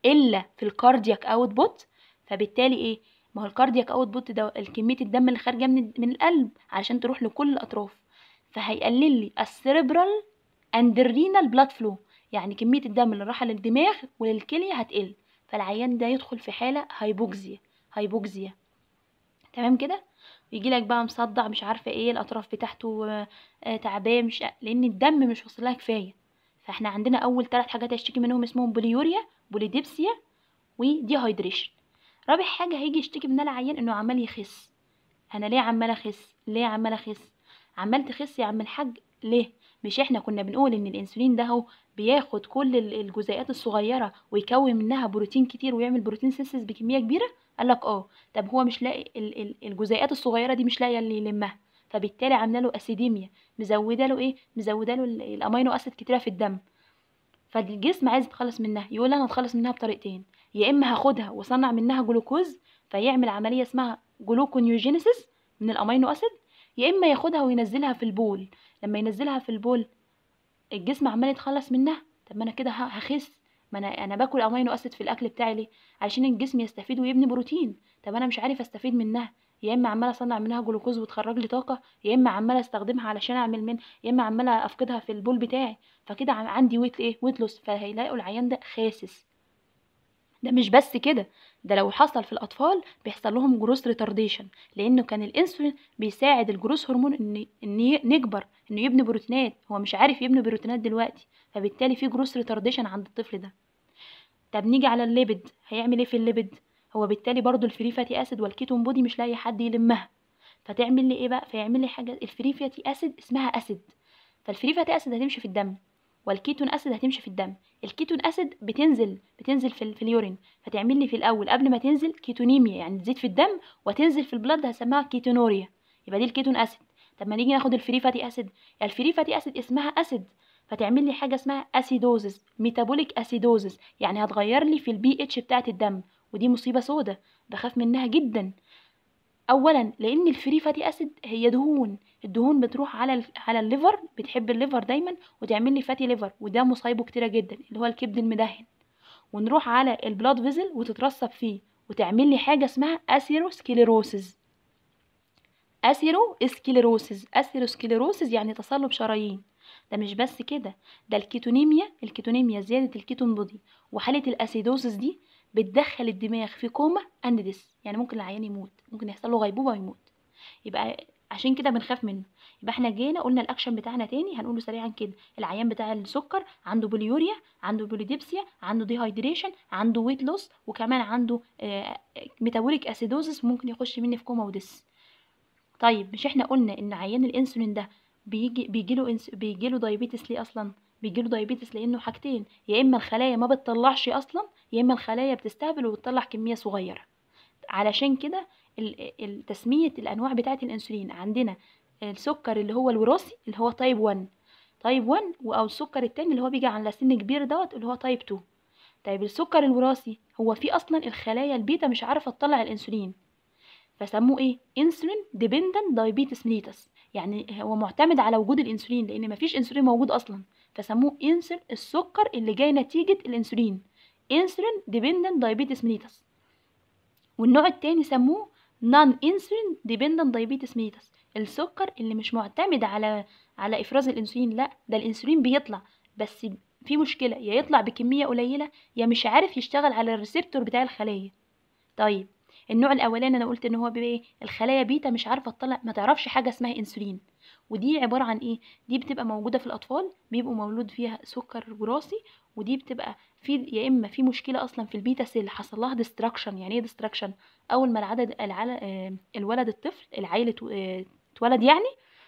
الا في الكاردياك اوت بوت فبالتالي ايه ما هو الكاردياك اوت بوت ده كميه الدم اللي خارجه من من القلب علشان تروح لكل الاطراف فهيقلل لي السيربرال اند الرينال بلاد فلو يعني كميه الدم اللي رايحه للدماغ وللكليه هتقل فالعيان ده يدخل في حاله هايبوكسيا هايبوكسيا تمام كده يجي لك بقى مصدع مش عارفه ايه الاطراف بتاعته آه تعبان مش لان الدم مش واصل لها كفايه فاحنا عندنا اول ثلاث حاجات هيشتكي منهم اسمهم بوليوريا بوليديبسيا ودي هايدريشن رابع حاجه هيجي يشتكي منها العيان انه عمال يخس انا ليه عمال اخس ليه عمال اخس عمال تخس يا عم الحاج ليه مش احنا كنا بنقول ان الانسولين ده هو بياخد كل الجزيئات الصغيره ويكون منها بروتين كتير ويعمل بروتين سينسز بكميه كبيره قال لك اه طب هو مش لاقي الجزيئات الصغيره دي مش لاقيه اللي يلمها فبالتالي عامله له اسيديميا مزوده له ايه مزوده له الامينو اسيد كتيره في الدم فالجسم عايز يتخلص منها يقول انا اتخلص منها بطريقتين يا اما هاخدها واصنع منها جلوكوز فيعمل عمليه اسمها جلوكونيوجينيسيس من الامينو اسيد يا اما ياخدها وينزلها في البول لما ينزلها في البول الجسم عمال يتخلص منها طب ما انا كده هخس ما انا انا باكل امينو اسيد في الاكل بتاعي ليه علشان الجسم يستفيد ويبني بروتين طب انا مش عارف استفيد منها يا اما عماله اصنع منها جلوكوز وتخرج لي طاقه يا اما عماله استخدمها علشان اعمل من يا اما عماله افقدها في البول بتاعي فكده عندي ويت ايه ويت لوس فهيلاقوا العيان ده خاسس ده مش بس كده ده لو حصل في الاطفال بيحصل لهم جروس ريتارديشن لانه كان الانسولين بيساعد الجروس هرمون ان ان نكبر انه يبني بروتينات هو مش عارف يبني بروتينات دلوقتي فبالتالي في جروس ريتارديشن عند الطفل ده طب نيجي على الليبيد هيعمل ايه في الليبيد هو بالتالي برضو الفري فاتي اسيد والكيتون بودي مش لاقي حد يلمها فتعمل لي ايه بقى فيعمل لي حاجه الفري فاتي اسيد اسمها اسيد فالفري فاتي اسيد هتمشي في الدم والكيتون اسيد هتمشي في الدم الكيتون اسيد بتنزل بتنزل في, في اليورين فتعمل لي في الاول قبل ما تنزل كيتونيميا يعني تزيد في الدم وتنزل في البلد هسميها كيتونوريا يبقى دي الكيتون اسيد طب ما نيجي ناخد الفري فاتي اسيد الفري فاتي اسيد اسمها اسيد فتعمل لي حاجه اسمها اسيدوزس ميتابوليك اسيدوزس يعني هتغير لي في البي اتش بتاعه الدم ودي مصيبه سودة بخاف منها جدا اولا لان الفري فاتي اسيد هي دهون الدهون بتروح على ال على الليفر بتحب الليفر دايما وتعمل لي فاتي ليفر وده مصايبه كتيره جدا اللي هو الكبد المدهن ونروح على البلاد فيزل وتترسب فيه وتعمل لي حاجه اسمها اثيروسكليروسز اثيرو اسكليروسز اثيروسكليروسز يعني تصلب شرايين ده مش بس كده ده الكيتونيميا الكيتونيميا زياده الكيتون بودي وحاله الاسيدوسس دي بتدخل الدماغ في كوما اند ديس يعني ممكن العيان يموت ممكن يحصل له غيبوبه ويموت يبقى عشان كده بنخاف منه يبقى احنا جينا قلنا الاكشن بتاعنا تاني هنقوله سريعا كده العيان بتاع السكر عنده بوليوريا عنده بوليديبسيا عنده ديهايدريشن عنده ويت لوس وكمان عنده آه ميتابوليك اسيدوزس ممكن يخش مني في كوما وديس طيب مش احنا قلنا ان عيان الانسولين ده بيجي بيجيله إنس... بيجيله دايابيتس ليه اصلا بيجيله دايابيتس لانه حاجتين يا اما الخلايا ما بتطلعش اصلا يا اما الخلايا بتستهبل وبتطلع كميه صغيره علشان كده تسميه الانواع بتاعه الانسولين عندنا السكر اللي هو الوراثي اللي هو تايب 1 تايب 1 او السكر التاني اللي هو بيجي على سن كبير دوت اللي هو تايب 2 طيب السكر الوراثي هو فيه اصلا الخلايا البيتا مش عارفه تطلع الانسولين فسموه ايه انسولين ديبندنت دايابيتس ميليتس يعني هو معتمد على وجود الانسولين لان مفيش انسولين موجود اصلا فسموه انسولين السكر اللي جاي نتيجه الانسولين انسولين ديبندنت دايابيتس ميليتس والنوع التاني سموه نون انسولين ديبندنت دايابيتس ميليتس السكر اللي مش معتمد على على افراز الانسولين لا ده الانسولين بيطلع بس في مشكله يا يطلع بكميه قليله يا مش عارف يشتغل على الريسبتور بتاع الخليه طيب النوع الاولاني انا قلت ان هو بايه الخلايا بيتا مش عارفه تطلع ما تعرفش حاجه اسمها انسولين ودي عباره عن ايه دي بتبقى موجوده في الاطفال بيبقوا مولود فيها سكر وراثي ودي بتبقى في يا اما في مشكله اصلا في البيتا سيل حصل لها ديستراكشن يعني ايه ديستراكشن اول ما العدد العل... الولد الطفل العيل اتولد يعني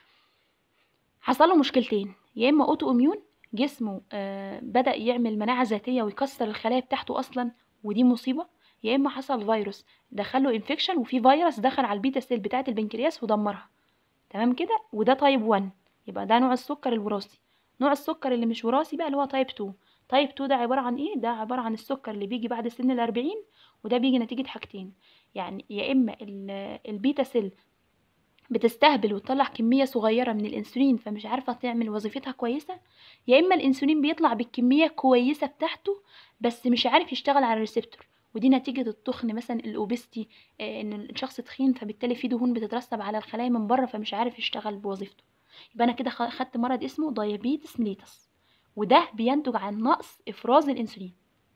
حصل له مشكلتين يا اما اوتو اميون جسمه بدا يعمل مناعه ذاتيه ويكسر الخلايا بتاعته اصلا ودي مصيبه يا اما حصل فيروس دخله انفكشن وفي فيروس دخل على البيتا سيل بتاعه البنكرياس ودمرها تمام كده وده تايب 1 يبقى ده نوع السكر الوراثي نوع السكر اللي مش وراثي بقى اللي هو تايب 2 تايب 2 ده عباره عن ايه ده عباره عن السكر اللي بيجي بعد سن الأربعين وده بيجي نتيجه حاجتين يعني يا اما البيتا سيل بتستهبل وتطلع كمية صغيرة من الأنسولين فمش عارفة تعمل وظيفتها كويسة يا إما الأنسولين بيطلع بالكمية كويسة بتاعته بس مش عارف يشتغل على الريسبتور ودي نتيجة التخن مثلا الأوبستي آه، إن الشخص تخين فبالتالي في دهون بتترسب على الخلايا من بره فمش عارف يشتغل بوظيفته يبقى أنا كده خ- خدت مرض اسمه دايابيتس ميليتس وده بينتج عن نقص إفراز الأنسولين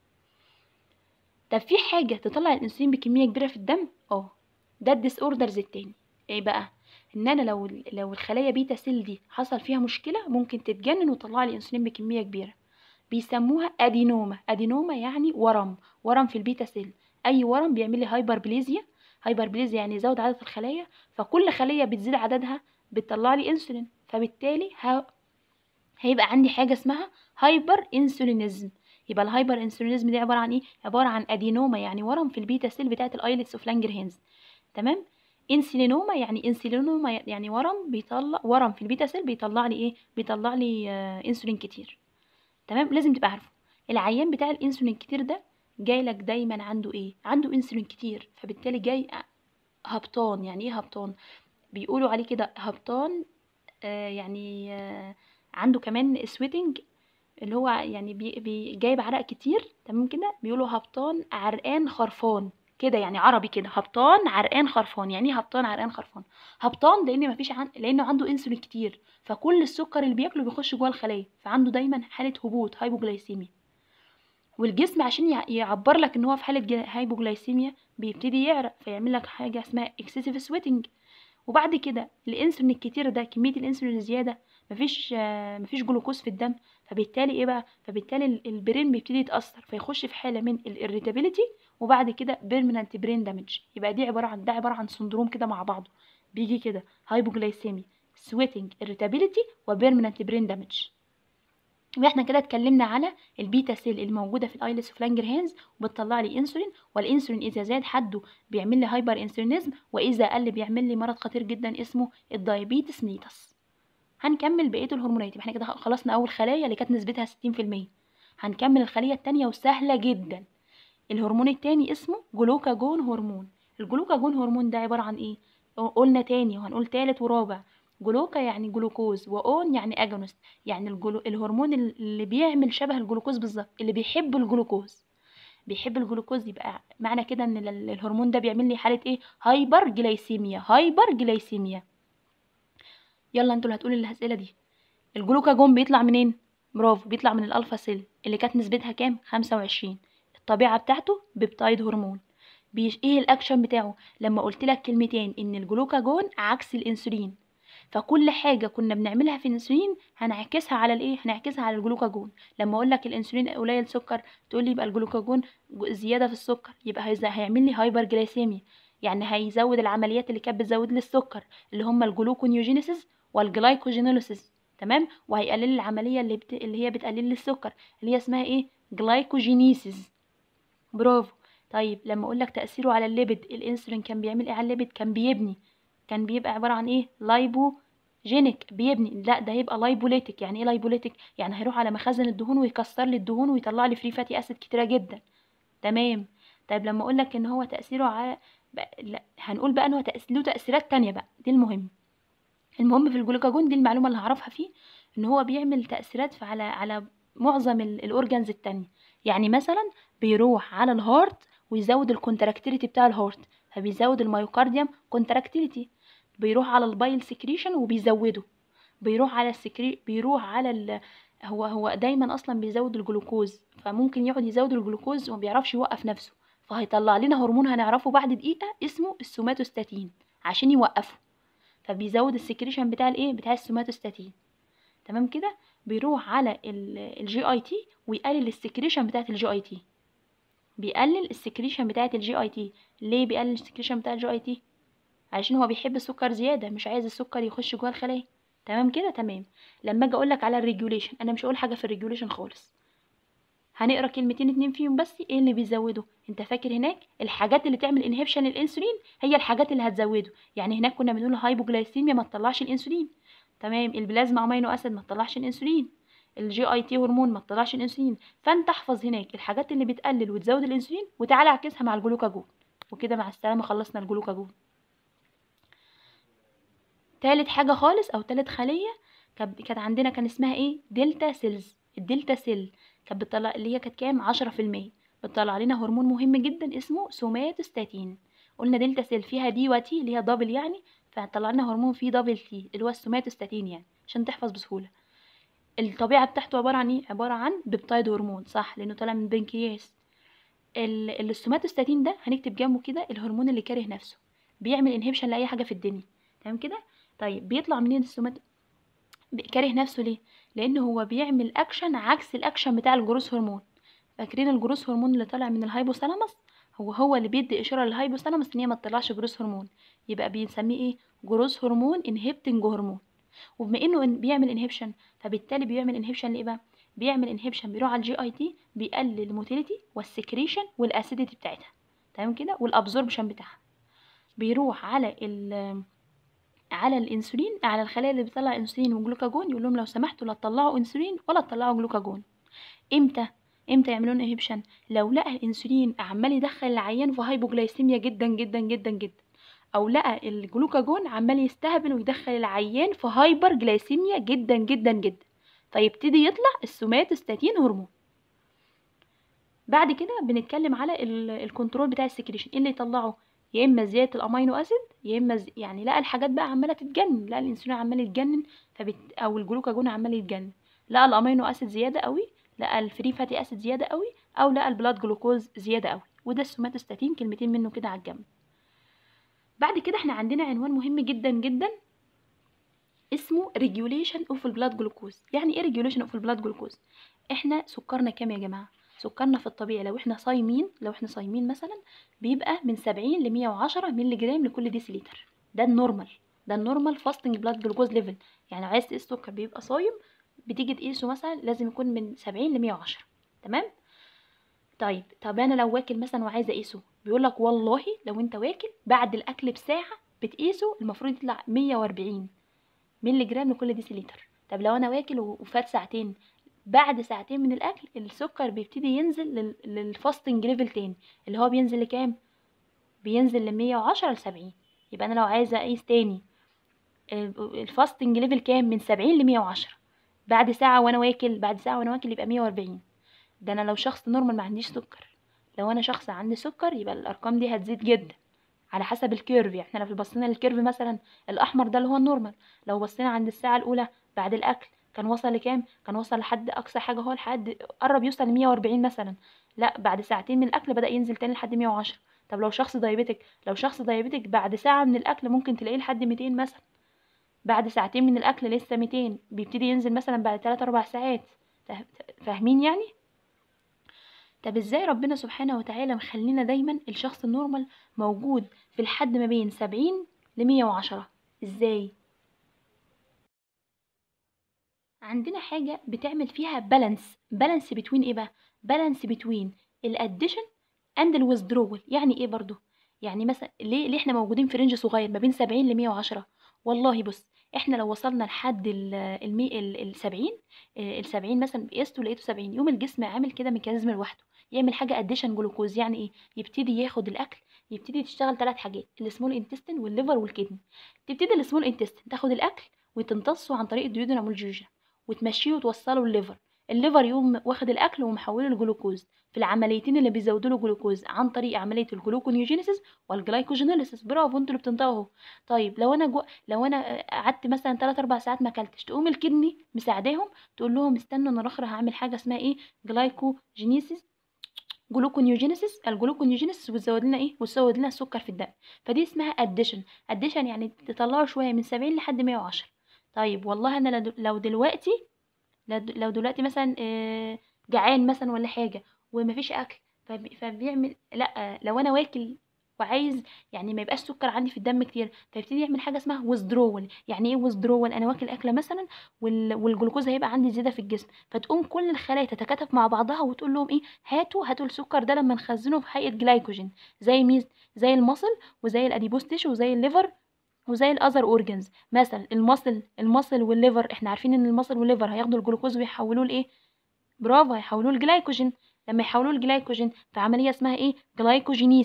طب في حاجة تطلع الأنسولين بكمية كبيرة في الدم؟ اه ده الديس اوردرز التاني ايه بقى؟ ان انا لو لو الخلايا بيتا سيل دي حصل فيها مشكلة ممكن تتجنن وتطلع لي انسولين بكمية كبيرة بيسموها ادينوما ادينوما يعني ورم ورم في البيتا سيل اي ورم بيعمل لي هايبربليزيا هايبربليزيا يعني يزود عدد الخلايا فكل خلية بتزيد عددها بتطلع لي انسولين فبالتالي ه... هيبقى عندي حاجة اسمها هايبر انسولينيزم يبقى الهايبر انسولينيزم دي عبارة عن ايه عبارة عن ادينوما يعني ورم في البيتا سيل بتاعة الايلتس اوف لانجرهانز تمام انسولينوما يعني انسولينوما يعني ورم بيطلع ورم في البيتا سيل بيطلع لي ايه بيطلع لي آه انسولين كتير تمام لازم تبقى عارفه العيان بتاع الانسولين كتير ده جاي لك دايما عنده ايه عنده انسولين كتير فبالتالي جاي هبطان يعني ايه هبطان بيقولوا عليه كده هبطان آه يعني آه عنده كمان سويتنج اللي هو يعني بي بي جايب عرق كتير تمام كده بيقولوا هبطان عرقان خرفان كده يعني عربي كده هبطان عرقان خرفان يعني ايه هبطان عرقان خرفان هبطان لان مفيش عن... لانه عنده انسولين كتير فكل السكر اللي بياكله بيخش جوه الخلايا فعنده دايما حاله هبوط هايبوجلايسيميا والجسم عشان يع- يعبر لك ان هو في حاله جا- هايبوجلايسيميا بيبتدي يعرق فيعمل لك حاجه اسمها اكسسيف سويتنج وبعد كده الانسولين الكتير ده كميه الانسولين الزياده مفيش آه، مفيش جلوكوز في الدم فبالتالي ايه بقى فبالتالي ال- البرين بيبتدي يتاثر فيخش في حاله من الاريتابيليتي وبعد كده بيرمننت برين دامج يبقى دي عباره عن ده عباره عن سندروم كده مع بعضه بيجي كده هايبوجلايسيميا سويتنج irritability وبيرمننت برين دامج واحنا كده اتكلمنا على البيتا سيل الموجوده في الايلس اوف لانجرهانز وبتطلع لي انسولين والانسولين اذا زاد حده بيعمل لي هايبر انسولينيزم واذا قل بيعمل لي مرض خطير جدا اسمه الدايابيتس ميليتس هنكمل بقيه الهرمونات يبقى احنا كده خلصنا اول خلايا اللي كانت نسبتها 60% هنكمل الخليه التانية وسهله جدا الهرمون التاني اسمه جلوكاجون هرمون الجلوكاجون هرمون ده عباره عن ايه قلنا تاني وهنقول تالت ورابع جلوكا يعني جلوكوز واون يعني اجونست يعني الجلو... الهرمون اللي بيعمل شبه الجلوكوز بالظبط اللي بيحب الجلوكوز بيحب الجلوكوز يبقى معنى كده ان ال- الهرمون ده بيعمل لي حاله ايه هايبر جلايسيميا هايبر جلايسيميا يلا انتوا اللي هتقولوا الاسئله دي الجلوكاجون بيطلع منين برافو بيطلع من الالفا سيل اللي كانت نسبتها كام 25 الطبيعه بتاعته بيبتايد هرمون بيش ايه الاكشن بتاعه لما قلت لك كلمتين ان الجلوكاجون عكس الانسولين فكل حاجه كنا بنعملها في الانسولين هنعكسها على الايه هنعكسها على الجلوكاجون لما اقول لك الانسولين قليل سكر تقول لي يبقى الجلوكاجون ج- زياده في السكر يبقى هيز- هيعمل لي هايبر جلايسيميا يعني هيزود العمليات اللي كانت بتزود لي السكر اللي هم الجلوكونيوجينيسيس والجلايكوجينوليسيس تمام وهيقلل لي العمليه اللي بت... اللي هي بتقلل لي السكر اللي هي اسمها ايه جلايكوجينيسيس برافو طيب لما اقول لك تاثيره على الليبيد الانسولين كان بيعمل ايه على الليبيد كان بيبني كان بيبقى عباره عن ايه لايبوجينيك بيبني لا ده هيبقى لايبوليتيك يعني ايه لايبوليتيك يعني هيروح على مخازن الدهون ويكسر لي الدهون ويطلع لي فري فاتي اسيد كتيره جدا تمام طيب لما اقول لك ان هو تاثيره على بقى لا هنقول بقى ان هو تأث... له تاثيرات تانية بقى دي المهم المهم في الجلوكاجون دي المعلومه اللي هعرفها فيه ان هو بيعمل تاثيرات في- على على معظم ال- الاورجانز التانية يعني مثلا بيروح على الهارت ويزود الكونتراكتيليتي بتاع الهارت فبيزود الميوكارديوم كونتراكتيليتي بيروح على البايل سكريشن وبيزوده بيروح على السكري بيروح على ال... هو هو دايما اصلا بيزود الجلوكوز فممكن يقعد يزود الجلوكوز وما بيعرفش يوقف نفسه فهيطلع لنا هرمون هنعرفه بعد دقيقة اسمه السوماتوستاتين عشان يوقفه فبيزود السكريشن بتاع الايه بتاع السوماتوستاتين تمام كده بيروح على الجي اي تي ويقلل السكريشن بتاعت الجي اي تي بيقلل السكريشن بتاعت الجي اي تي ليه بيقلل السكريشن بتاع الجي اي تي عشان هو بيحب السكر زياده مش عايز السكر يخش جوه الخلايا تمام كده تمام لما اجي اقول لك على الريجوليشن انا مش هقول حاجه في الريجوليشن خالص هنقرا كلمتين اتنين فيهم بس ايه اللي بيزوده انت فاكر هناك الحاجات اللي تعمل انهبشن للانسولين هي الحاجات اللي هتزوده يعني هناك كنا بنقول هايبوجلايسيميا ما تطلعش الانسولين تمام البلازما امينو اسيد ما تطلعش الانسولين الجي اي تي هرمون ما تطلعش الانسولين فانت احفظ هناك الحاجات اللي بتقلل وتزود الانسولين وتعالى اعكسها مع الجلوكاجون وكده مع السلامه خلصنا الجلوكاجون تالت حاجة خالص أو تالت خلية كانت كانت عندنا كان اسمها ايه دلتا سيلز الدلتا سيل كانت بتطلع اللي هي كانت كام عشرة في المية بتطلع لنا هرمون مهم جدا اسمه سوماتوستاتين قلنا دلتا سيل فيها دي وتي اللي هي دبل يعني فهتطلع لنا هرمون فيه دبل تي اللي هو السوماتوستاتين يعني عشان تحفظ بسهولة الطبيعة بتاعته عبارة عن ايه عبارة عن بيبتايد هرمون صح لأنه طالع من البنكرياس ال- السوماتوستاتين ده هنكتب جنبه كده الهرمون اللي كاره نفسه بيعمل انهبشن لأي حاجة في الدنيا تمام كده طيب بيطلع منين السومات كاره نفسه ليه لأن هو بيعمل أكشن عكس الأكشن بتاع الجروث هرمون فاكرين الجروث هرمون اللي طالع من الهايبوثالاموس هو هو اللي بيدي إشارة للهايبوثالاموس إن هي ما تطلعش جروث هرمون يبقى بنسميه إيه جروث هرمون انهبتنج هرمون وبما إنه إن- بيعمل انهبشن فبالتالي بيعمل انهبشن لإيه بقى بيعمل انهبشن بيروح على الجي اي تي بيقلل الموتيليتي والسكريشن والاسيديتي بتاعتها تمام كده والابزوربشن بتاعها بيروح على ال على الانسولين على الخلايا اللي بتطلع انسولين وجلوكاجون يقول لهم لو سمحتوا لا تطلعوا انسولين ولا تطلعوا جلوكاجون امتى امتى يعملوا لنا انهبشن لو لقى الانسولين عمال يدخل العيان في هايبوجلايسيميا جدا جدا جدا جدا او لقى الجلوكاجون عمال يستهبل ويدخل العيان في هايبر جلايسيميا جدا جدا جدا فيبتدي يطلع السوماتوستاتين هرمون بعد كده بنتكلم على ال- الكنترول بتاع السكريشن ايه اللي يطلعه يا اما زياده الامينو اسيد يا اما ز... يعني لقى الحاجات بقى عماله تتجنن لقى الانسولين عمال يتجنن فبت... او الجلوكاجون عمال يتجنن لقى الامينو اسيد زياده قوي لقى الفري فاتي اسيد زياده قوي او لقى البلاد جلوكوز زياده قوي وده السوماتوستاتين كلمتين منه كده على الجنب بعد كده احنا عندنا عنوان مهم جدا جدا اسمه ريجوليشن اوف البلاد جلوكوز يعني ايه ريجوليشن اوف البلاد جلوكوز احنا سكرنا كام يا جماعه سكرنا في الطبيعي لو احنا صايمين لو احنا صايمين مثلا بيبقى من 70 ل 110 مللي جرام لكل ديسيليتر ده النورمال ده النورمال فاستنج بلاد جلوكوز ليفل يعني عايز تقيس سكر بيبقى صايم بتيجي تقيسه مثلا لازم يكون من 70 ل 110 تمام طيب طب انا لو واكل مثلا وعايزه اقيسه بيقول لك والله لو انت واكل بعد الاكل بساعه بتقيسه المفروض يطلع 140 مللي جرام لكل ديسيليتر طب لو انا واكل وفات ساعتين بعد ساعتين من الاكل السكر بيبتدي ينزل لل- للفاستنج ليفل تاني اللي هو بينزل لكام بينزل ل 110 ل 70 يبقى انا لو عايزه اقيس تاني ال- الفاستنج ليفل كام من 70 ل 110 بعد ساعه وانا واكل بعد ساعه وانا واكل يبقى 140 ده انا لو شخص نورمال ما عنديش سكر لو انا شخص عندي سكر يبقى الارقام دي هتزيد جدا على حسب الكيرف يعني احنا لو بصينا للكيرف مثلا الاحمر ده اللي هو النورمال لو بصينا عند الساعه الاولى بعد الاكل كان وصل لكام كان وصل لحد اقصى حاجه هو لحد قرب يوصل ل 140 مثلا لا بعد ساعتين من الاكل بدا ينزل تاني لحد 110 طب لو شخص دايبيتك لو شخص دايبيتك بعد ساعه من الاكل ممكن تلاقيه لحد 200 مثلا بعد ساعتين من الاكل لسه 200 بيبتدي ينزل مثلا بعد 3 4 ساعات فا- فاهمين يعني طب ازاي ربنا سبحانه وتعالى مخلينا دايما الشخص النورمال موجود في الحد ما بين 70 ل 110 ازاي عندنا حاجة بتعمل فيها بالانس بالانس بتوين ايه بقى بالانس بتوين الاديشن اند الويزدرول يعني ايه برضو يعني مثلا ليه ليه احنا موجودين في رينج صغير ما بين 70 ل 110 والله بص احنا لو وصلنا لحد ال المي ال 70 ال 70 مثلا قسته لقيته 70 يوم الجسم عامل كده ميكانيزم لوحده يعمل حاجه اديشن جلوكوز يعني ايه يبتدي ياخد الاكل يبتدي تشتغل ثلاث حاجات السمول انتستين والليفر والكدني تبتدي السمول انتستين تاخد الاكل وتمتصه عن طريق الديودنم والجوجا وتمشيه وتوصله الليفر الليفر يقوم واخد الاكل ومحوله لجلوكوز في العمليتين اللي بيزودوا له جلوكوز عن طريق عمليه الجلوكونيوجينيسيس والجلايكوجينيسيس برافو انتوا اللي بتنطقوا اهو طيب لو انا جو... لو انا قعدت مثلا 3 4 ساعات ما اكلتش تقوم الكدني مساعداهم تقول لهم استنوا انا الاخر هعمل حاجه اسمها ايه جلايكوجينيسيس جلوكونيوجينيسيس الجلوكونيوجينيسيس بتزود لنا ايه بتزود لنا السكر في الدم فدي اسمها اديشن اديشن يعني تطلعوا شويه من 70 لحد 110 طيب والله انا لو- لو دلوقتي لو دلوقتي مثلا آه، جعان مثلا ولا حاجه ومفيش اكل فبي- فبيعمل لا لو انا واكل وعايز يعني ما يبقاش سكر عندي في الدم كتير فيبتدي يعمل حاجه اسمها withdrawal يعني ايه withdrawal انا واكل اكله مثلا وال... والجلوكوز هيبقى عندي زياده في الجسم فتقوم كل الخلايا تتكاتف مع بعضها وتقول لهم ايه هاتوا هاتوا السكر ده لما نخزنه في هيئه جلايكوجين زي ميز زي المصل وزي الاديبوس تيشو وزي الليفر وزي الاذر اورجنز مثلا المصل المصل والليفر احنا عارفين ان المصل والليفر هياخدوا الجلوكوز ويحولوه لايه برافو هيحولوه لجلايكوجين لما يحولوه لجلايكوجين في عمليه اسمها ايه جلايكوجينيسيس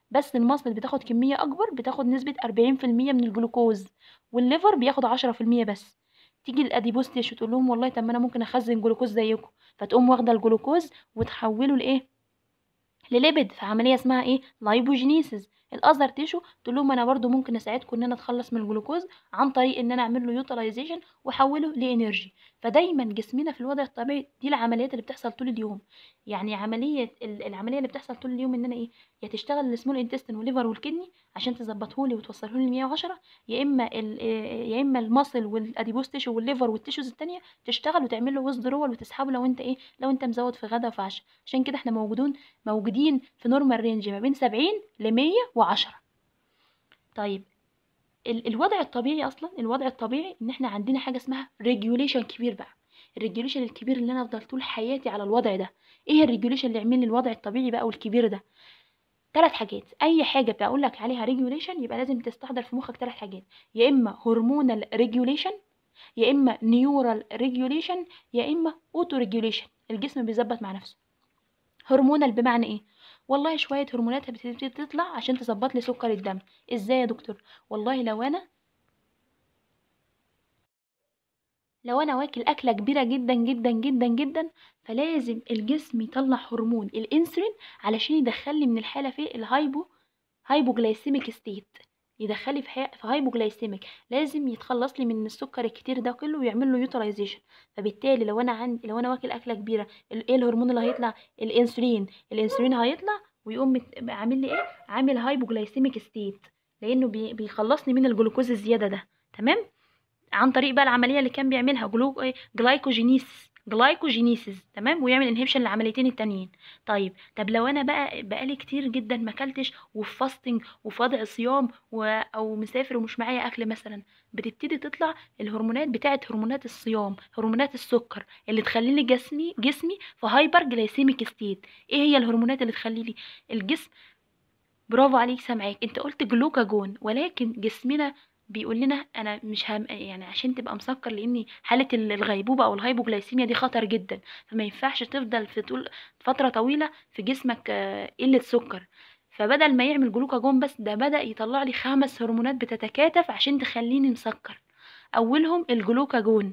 بس المصل بتاخد كميه اكبر بتاخد نسبه 40% من الجلوكوز والليفر بياخد 10% بس تيجي الاديبوز تيشو تقول لهم والله طب ما انا ممكن اخزن جلوكوز زيكم فتقوم واخده الجلوكوز وتحوله لايه لليبيد في عمليه اسمها ايه لايبوجينيسيس الاذر تيشو تقول لهم انا برضو ممكن اساعدكم ان انا اتخلص من الجلوكوز عن طريق ان انا اعمل له يوتيلايزيشن واحوله لانرجي فدايما جسمنا في الوضع الطبيعي دي العمليات اللي بتحصل طول اليوم يعني عمليه ال- العمليه اللي بتحصل طول اليوم ان انا ايه يا تشتغل السمول انتستين والليفر والكدني عشان تظبطهولي وتوصلهولي ل 110 يا اما ال- يا اما المصل والاديبوز تيشو والليفر والتيشوز التانية تشتغل وتعمل له ويزدرول وتسحبه لو انت ايه لو انت مزود في غدا وفي عشاء عشان كده احنا موجودين موجودين في نورمال رينج ما بين 70 ل 110 طيب ال- الوضع الطبيعي اصلا الوضع الطبيعي ان احنا عندنا حاجه اسمها ريجوليشن كبير بقى الريجوليشن الكبير اللي انا افضل طول حياتي على الوضع ده ايه الريجوليشن اللي يعمل لي الوضع الطبيعي بقى والكبير ده ثلاث حاجات اي حاجه بقول لك عليها ريجوليشن يبقى لازم تستحضر في مخك ثلاث حاجات يا اما هرمونال ريجوليشن يا اما نيورال ريجوليشن يا اما اوتو ريجوليشن الجسم بيظبط مع نفسه هرمونال بمعنى ايه والله شويه هرمونات بتبتدي تطلع عشان تظبط لي سكر الدم ازاي يا دكتور والله لو انا لو انا واكل اكله كبيره جدا جدا جدا جدا فلازم الجسم يطلع هرمون الانسولين علشان يدخلني من الحاله في الهايبو هايبوجلايسيميك ستيت يدخلي في, حي... في هايبوجلايسيميك لازم يتخلص لي من السكر الكتير ده كله ويعمل له يوتيلايزيشن فبالتالي لو انا عندي لو انا واكل اكله كبيره ال- ايه الهرمون اللي هيطلع الانسولين الانسولين هيطلع ويقوم مت- عامل لي ايه عامل هايبوجلايسيميك ستيت لانه بي... بيخلصني من الجلوكوز الزياده ده تمام عن طريق بقى العمليه اللي كان بيعملها جلو إيه؟ جلايكوجينيسيس جلايكوجينيسيس تمام ويعمل انهبيشن للعمليتين التانيين طيب طب لو انا بقى بقالي كتير جدا ما اكلتش وفي فاستنج وفي وضع صيام و... او مسافر ومش معايا اكل مثلا بتبتدي تطلع الهرمونات بتاعه هرمونات الصيام هرمونات السكر اللي تخلي لي جسمي جسمي في هايبر جلايسيميك ستيت ايه هي الهرمونات اللي تخلي لي الجسم برافو عليك سامعاك انت قلت جلوكاجون ولكن جسمنا بيقول لنا انا مش هم يعني عشان تبقى مسكر لان حاله ال- الغيبوبه او الهايبوجلايسيميا دي خطر جدا فما ينفعش تفضل في طول فتره طويله في جسمك آه، قله سكر فبدل ما يعمل جلوكاجون بس ده بدأ يطلع لي خمس هرمونات بتتكاتف عشان تخليني مسكر اولهم الجلوكاجون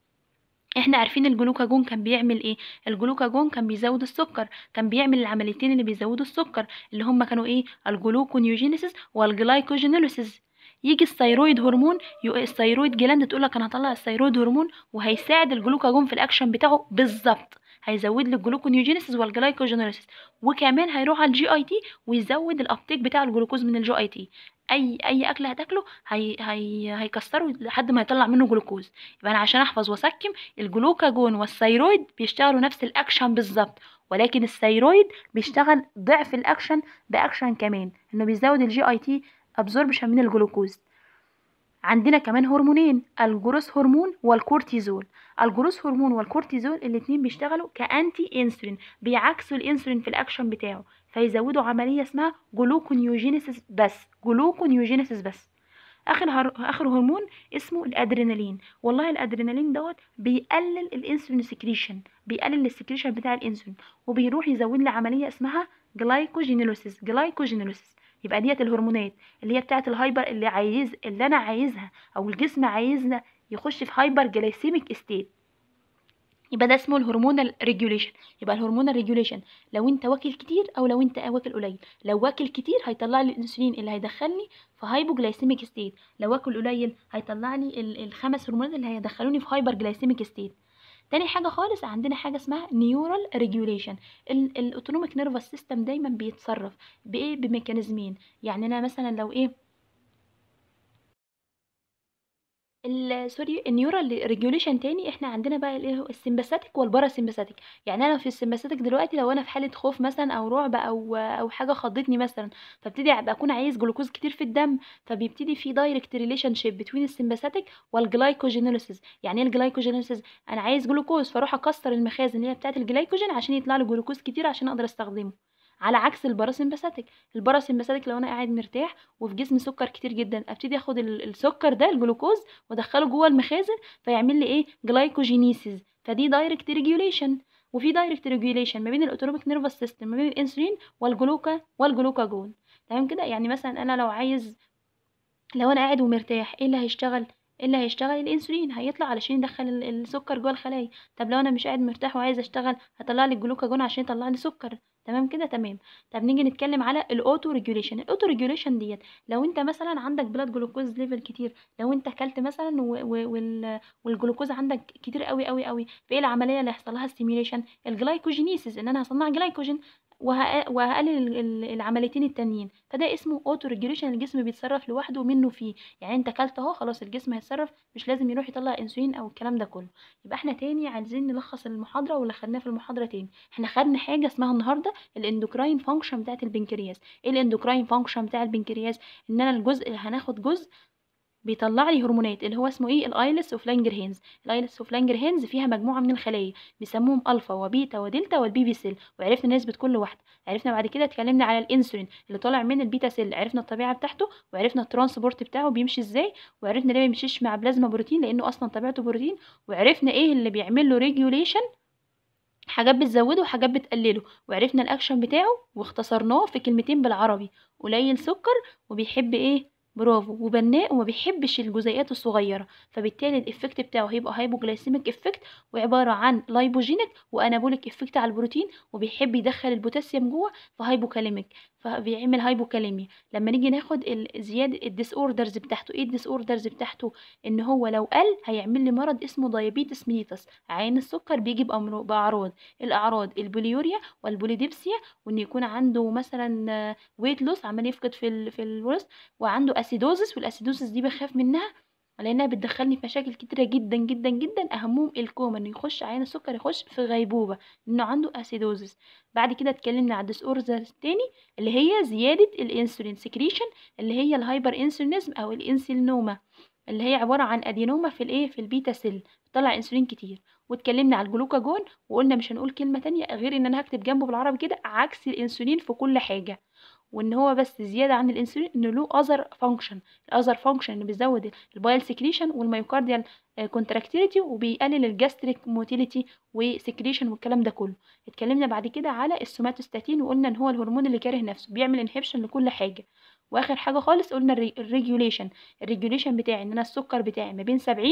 احنا عارفين الجلوكاجون كان بيعمل ايه الجلوكاجون كان بيزود السكر كان بيعمل العمليتين اللي بيزودوا السكر اللي هم كانوا ايه الجلوكونيوجينيسيس والجلايكوجينوليسيس يجي الثيرويد هرمون يو- الثيرويد جلاند تقول لك انا هطلع الثيرويد هرمون وهيساعد الجلوكاجون في الاكشن بتاعه بالظبط هيزود لي الجلوكونيوجينيسيس والجلايكوجينوليسيس وكمان هيروح على الجي اي تي ويزود الابتيك بتاع الجلوكوز من الجي اي تي اي اي اكل هتاكله هي هي هيكسره لحد ما يطلع منه جلوكوز يبقى انا عشان احفظ واسكم الجلوكاجون والثيرويد بيشتغلوا نفس الاكشن بالظبط ولكن الثيرويد بيشتغل ضعف الاكشن باكشن كمان انه بيزود الجي اي تي ابزوربشن من الجلوكوز عندنا كمان هرمونين الجروس هرمون والكورتيزول الجروس هرمون والكورتيزول الاتنين بيشتغلوا كانتي انسولين بيعكسوا الانسولين في الاكشن بتاعه فيزودوا عمليه اسمها جلوكونيوجينيسيس بس جلوكونيوجينيسيس بس اخر هر... اخر هرمون اسمه الادرينالين والله الادرينالين دوت بيقلل الانسولين سكريشن بيقلل السكريشن بتاع الانسولين وبيروح يزود لي عمليه اسمها جلايكوجينوليسيس جلايكوجينوليسيس يبقى ديت الهرمونات اللي هي بتاعه الهايبر اللي عايز اللي انا عايزها او الجسم عايزنا يخش في هايبر جلايسيميك ستيت يبقى ده اسمه الهرمونال ريجوليشن يبقى الهرمونال ريجوليشن لو انت واكل كتير او لو انت واكل قليل لو واكل كتير هيطلع لي الانسولين اللي هيدخلني في هايبوجلايسيميك ستيت لو واكل قليل هيطلع لي ال- الخمس هرمونات اللي هيدخلوني في هايبر جلايسيميك ستيت تاني حاجه خالص عندنا حاجه اسمها نيورال ريجوليشن الاوتونوميك نيرفس سيستم دايما بيتصرف بايه بميكانيزمين يعني انا مثلا لو ايه ال- سوري النيورال ريجوليشن تاني احنا عندنا بقى الايه السمباثيك والباراسمباثيك يعني انا في السمباثيك دلوقتي لو انا في حاله خوف مثلا او رعب او او حاجه خضتني مثلا فابتدي ابقى اكون عايز جلوكوز كتير في الدم فبيبتدي في دايركت ريليشن شيب بين السمباثيك والجلايكوجينوليسيس يعني ايه الجلايكوجينوليسيس انا عايز جلوكوز فاروح اكسر المخازن اللي هي بتاعه الجلايكوجين عشان يطلع لي جلوكوز كتير عشان اقدر استخدمه على عكس الباراسمباثيك الباراسمباثيك لو انا قاعد مرتاح وفي جسمي سكر كتير جدا ابتدي اخد ال- السكر ده الجلوكوز وادخله جوه المخازن فيعمل لي ايه جلايكوجينيسيس فدي دايركت ريجوليشن وفي دايركت ريجوليشن ما بين الاوتونوميك نيرفس سيستم ما بين الانسولين والجلوكا والجلوكاجون تمام كده يعني مثلا انا لو عايز لو انا قاعد ومرتاح ايه اللي هيشتغل ايه اللي هيشتغل الانسولين هيطلع علشان يدخل ال- السكر جوه الخلايا طب لو انا مش قاعد مرتاح وعايز اشتغل هطلع لي الجلوكاجون عشان يطلع لي سكر تمام كده تمام طب نيجي نتكلم على الاوتو ريجوليشن الاوتو ريجوليشن ديت لو انت مثلا عندك بلاد جلوكوز ليفل كتير لو انت اكلت مثلا و- و- وال والجلوكوز عندك كتير قوي قوي قوي فايه العمليه اللي هيحصل لها ستيميوليشن الجلايكوجينيسيس ان انا هصنع جلايكوجين وه- وهقلل ال- ال- العمليتين التانيين فده اسمه اوتو ريجوليشن الجسم بيتصرف لوحده منه فيه يعني انت اكلت اهو خلاص الجسم هيتصرف مش لازم يروح يطلع انسولين او الكلام ده كله يبقى احنا تاني عايزين نلخص المحاضره واللي خدناه في المحاضره تاني احنا خدنا حاجه اسمها النهارده الاندوكراين فانكشن بتاعه البنكرياس ايه الاندوكراين فانكشن بتاع البنكرياس ان انا الجزء اللي هناخد جزء بيطلع لي هرمونات اللي هو اسمه ايه الايلس اوف لانجرهينز الايلس اوف لانجرهينز فيها مجموعه من الخلايا بيسموهم الفا وبيتا ودلتا والبي بي سيل وعرفنا نسبه كل واحده عرفنا بعد كده اتكلمنا على الانسولين اللي طالع من البيتا سيل عرفنا الطبيعه بتاعته وعرفنا الترانسبورت بتاعه بيمشي ازاي وعرفنا ليه ما بيمشيش مع بلازما بروتين لانه اصلا طبيعته بروتين وعرفنا ايه اللي بيعمل له ريجوليشن حاجات بتزوده وحاجات بتقلله وعرفنا الاكشن بتاعه واختصرناه في كلمتين بالعربي قليل سكر وبيحب ايه برافو وبناء وما بيحبش الجزيئات الصغيره فبالتالي الافكت بتاعه هيبقى هايبوجلايسيميك افكت وعباره عن لايبوجينيك وانابوليك افكت على البروتين وبيحب يدخل البوتاسيوم جوه فهايبوكاليميك فبيعمل هايبوكاليميا لما نيجي ناخد الزياده الديس اوردرز بتاعته ايه الديس اوردرز بتاعته ان هو لو قل هيعمل لي مرض اسمه دايابيتس ميليتس عين السكر بيجي بأمر- باعراض الاعراض البوليوريا والبوليديبسيا وان يكون عنده مثلا ويت لوس عمال يفقد في ال في الوزن وعنده اسيدوزس والاسيدوزس دي بخاف منها لانها بتدخلني في مشاكل كتيره جدا جدا جدا اهمهم الكوما انه يخش عين السكر يخش في غيبوبه انه عنده اسيدوزس بعد كده اتكلمنا على الديس اوردر التاني اللي هي زياده الانسولين سكريشن اللي هي الهايبر انسولينيزم او الانسولينوما اللي هي عباره عن ادينوما في الايه في البيتا سيل بتطلع انسولين كتير واتكلمنا على الجلوكاجون وقلنا مش هنقول كلمه تانية غير ان انا هكتب جنبه بالعربي كده عكس الانسولين في كل حاجه وان هو بس زياده عن الانسولين انه له اذر فانكشن الاذر فانكشن اللي بيزود البايل سكريشن والميوكارديال كونتراكتيليتي وبيقلل الجاستريك موتيليتي وسكريشن والكلام ده كله اتكلمنا بعد كده على السوماتوستاتين وقلنا ان هو الهرمون اللي كاره نفسه بيعمل انهبشن لكل حاجه واخر حاجه خالص قلنا الريجوليشن الريجوليشن بتاعي ان انا السكر بتاعي ما بين 70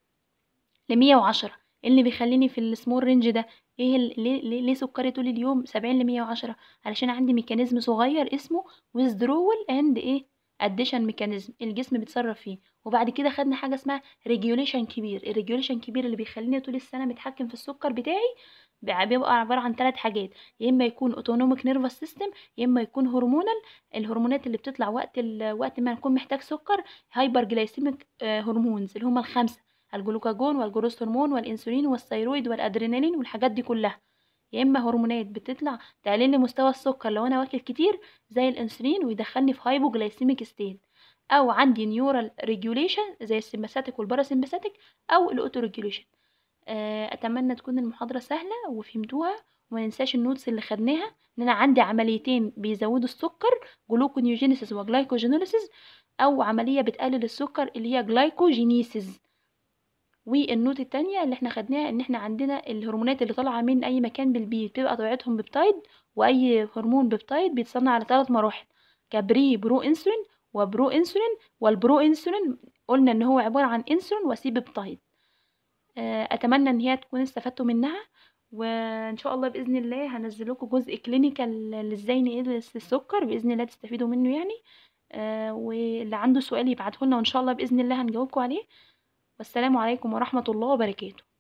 ل 110 إيه اللي بيخليني في السمول رينج ده ايه ال- ليه ليه, ليه سكري طول اليوم 70 ل 110 علشان عندي ميكانيزم صغير اسمه withdrawal and ايه addition ميكانيزم الجسم بيتصرف فيه وبعد كده خدنا حاجه اسمها ريجوليشن كبير الريجوليشن كبير اللي بيخليني طول السنه متحكم في السكر بتاعي بع- بيبقى عباره عن ثلاث حاجات يا اما يكون اوتونوميك نيرفس سيستم يا اما يكون هرمونال الهرمونات اللي بتطلع وقت ال... وقت ما نكون محتاج سكر هايبر جلايسيميك هرمونز اللي هم الخمسه الجلوكاجون والجروس هرمون والانسولين والثيرويد والادرينالين والحاجات دي كلها يا اما هرمونات بتطلع تقلل لي مستوى السكر لو انا واكل كتير زي الانسولين ويدخلني في هايبوجلايسيميك ستيت او عندي نيورال ريجوليشن زي السمباثيك والباراسمباثيك او الاوتو ريجوليشن اتمنى تكون المحاضره سهله وفهمتوها وما ننساش النوتس اللي خدناها ان انا عندي عمليتين بيزودوا السكر جلوكونيوجينيسيس وجلايكوجينوليسيس او عمليه بتقلل السكر اللي هي جلايكوجينيسيس والنوت التانية اللي احنا خدناها ان احنا عندنا الهرمونات اللي طالعة من اي مكان بالبيت بتبقى طبيعتهم بيبتايد واي هرمون بيبتايد بيتصنع على ثلاث مراحل كبري برو انسولين وبرو انسولين والبرو انسولين قلنا ان هو عبارة عن انسولين وسي بيبتايد آه، اتمنى ان هي تكون استفدتوا منها وان شاء الله باذن الله هنزل لكم جزء كلينيكال ازاي نقيس السكر باذن الله تستفيدوا منه يعني آه، واللي عنده سؤال يبعته لنا وان شاء الله باذن الله هنجاوبكم عليه والسلام عليكم ورحمة الله وبركاته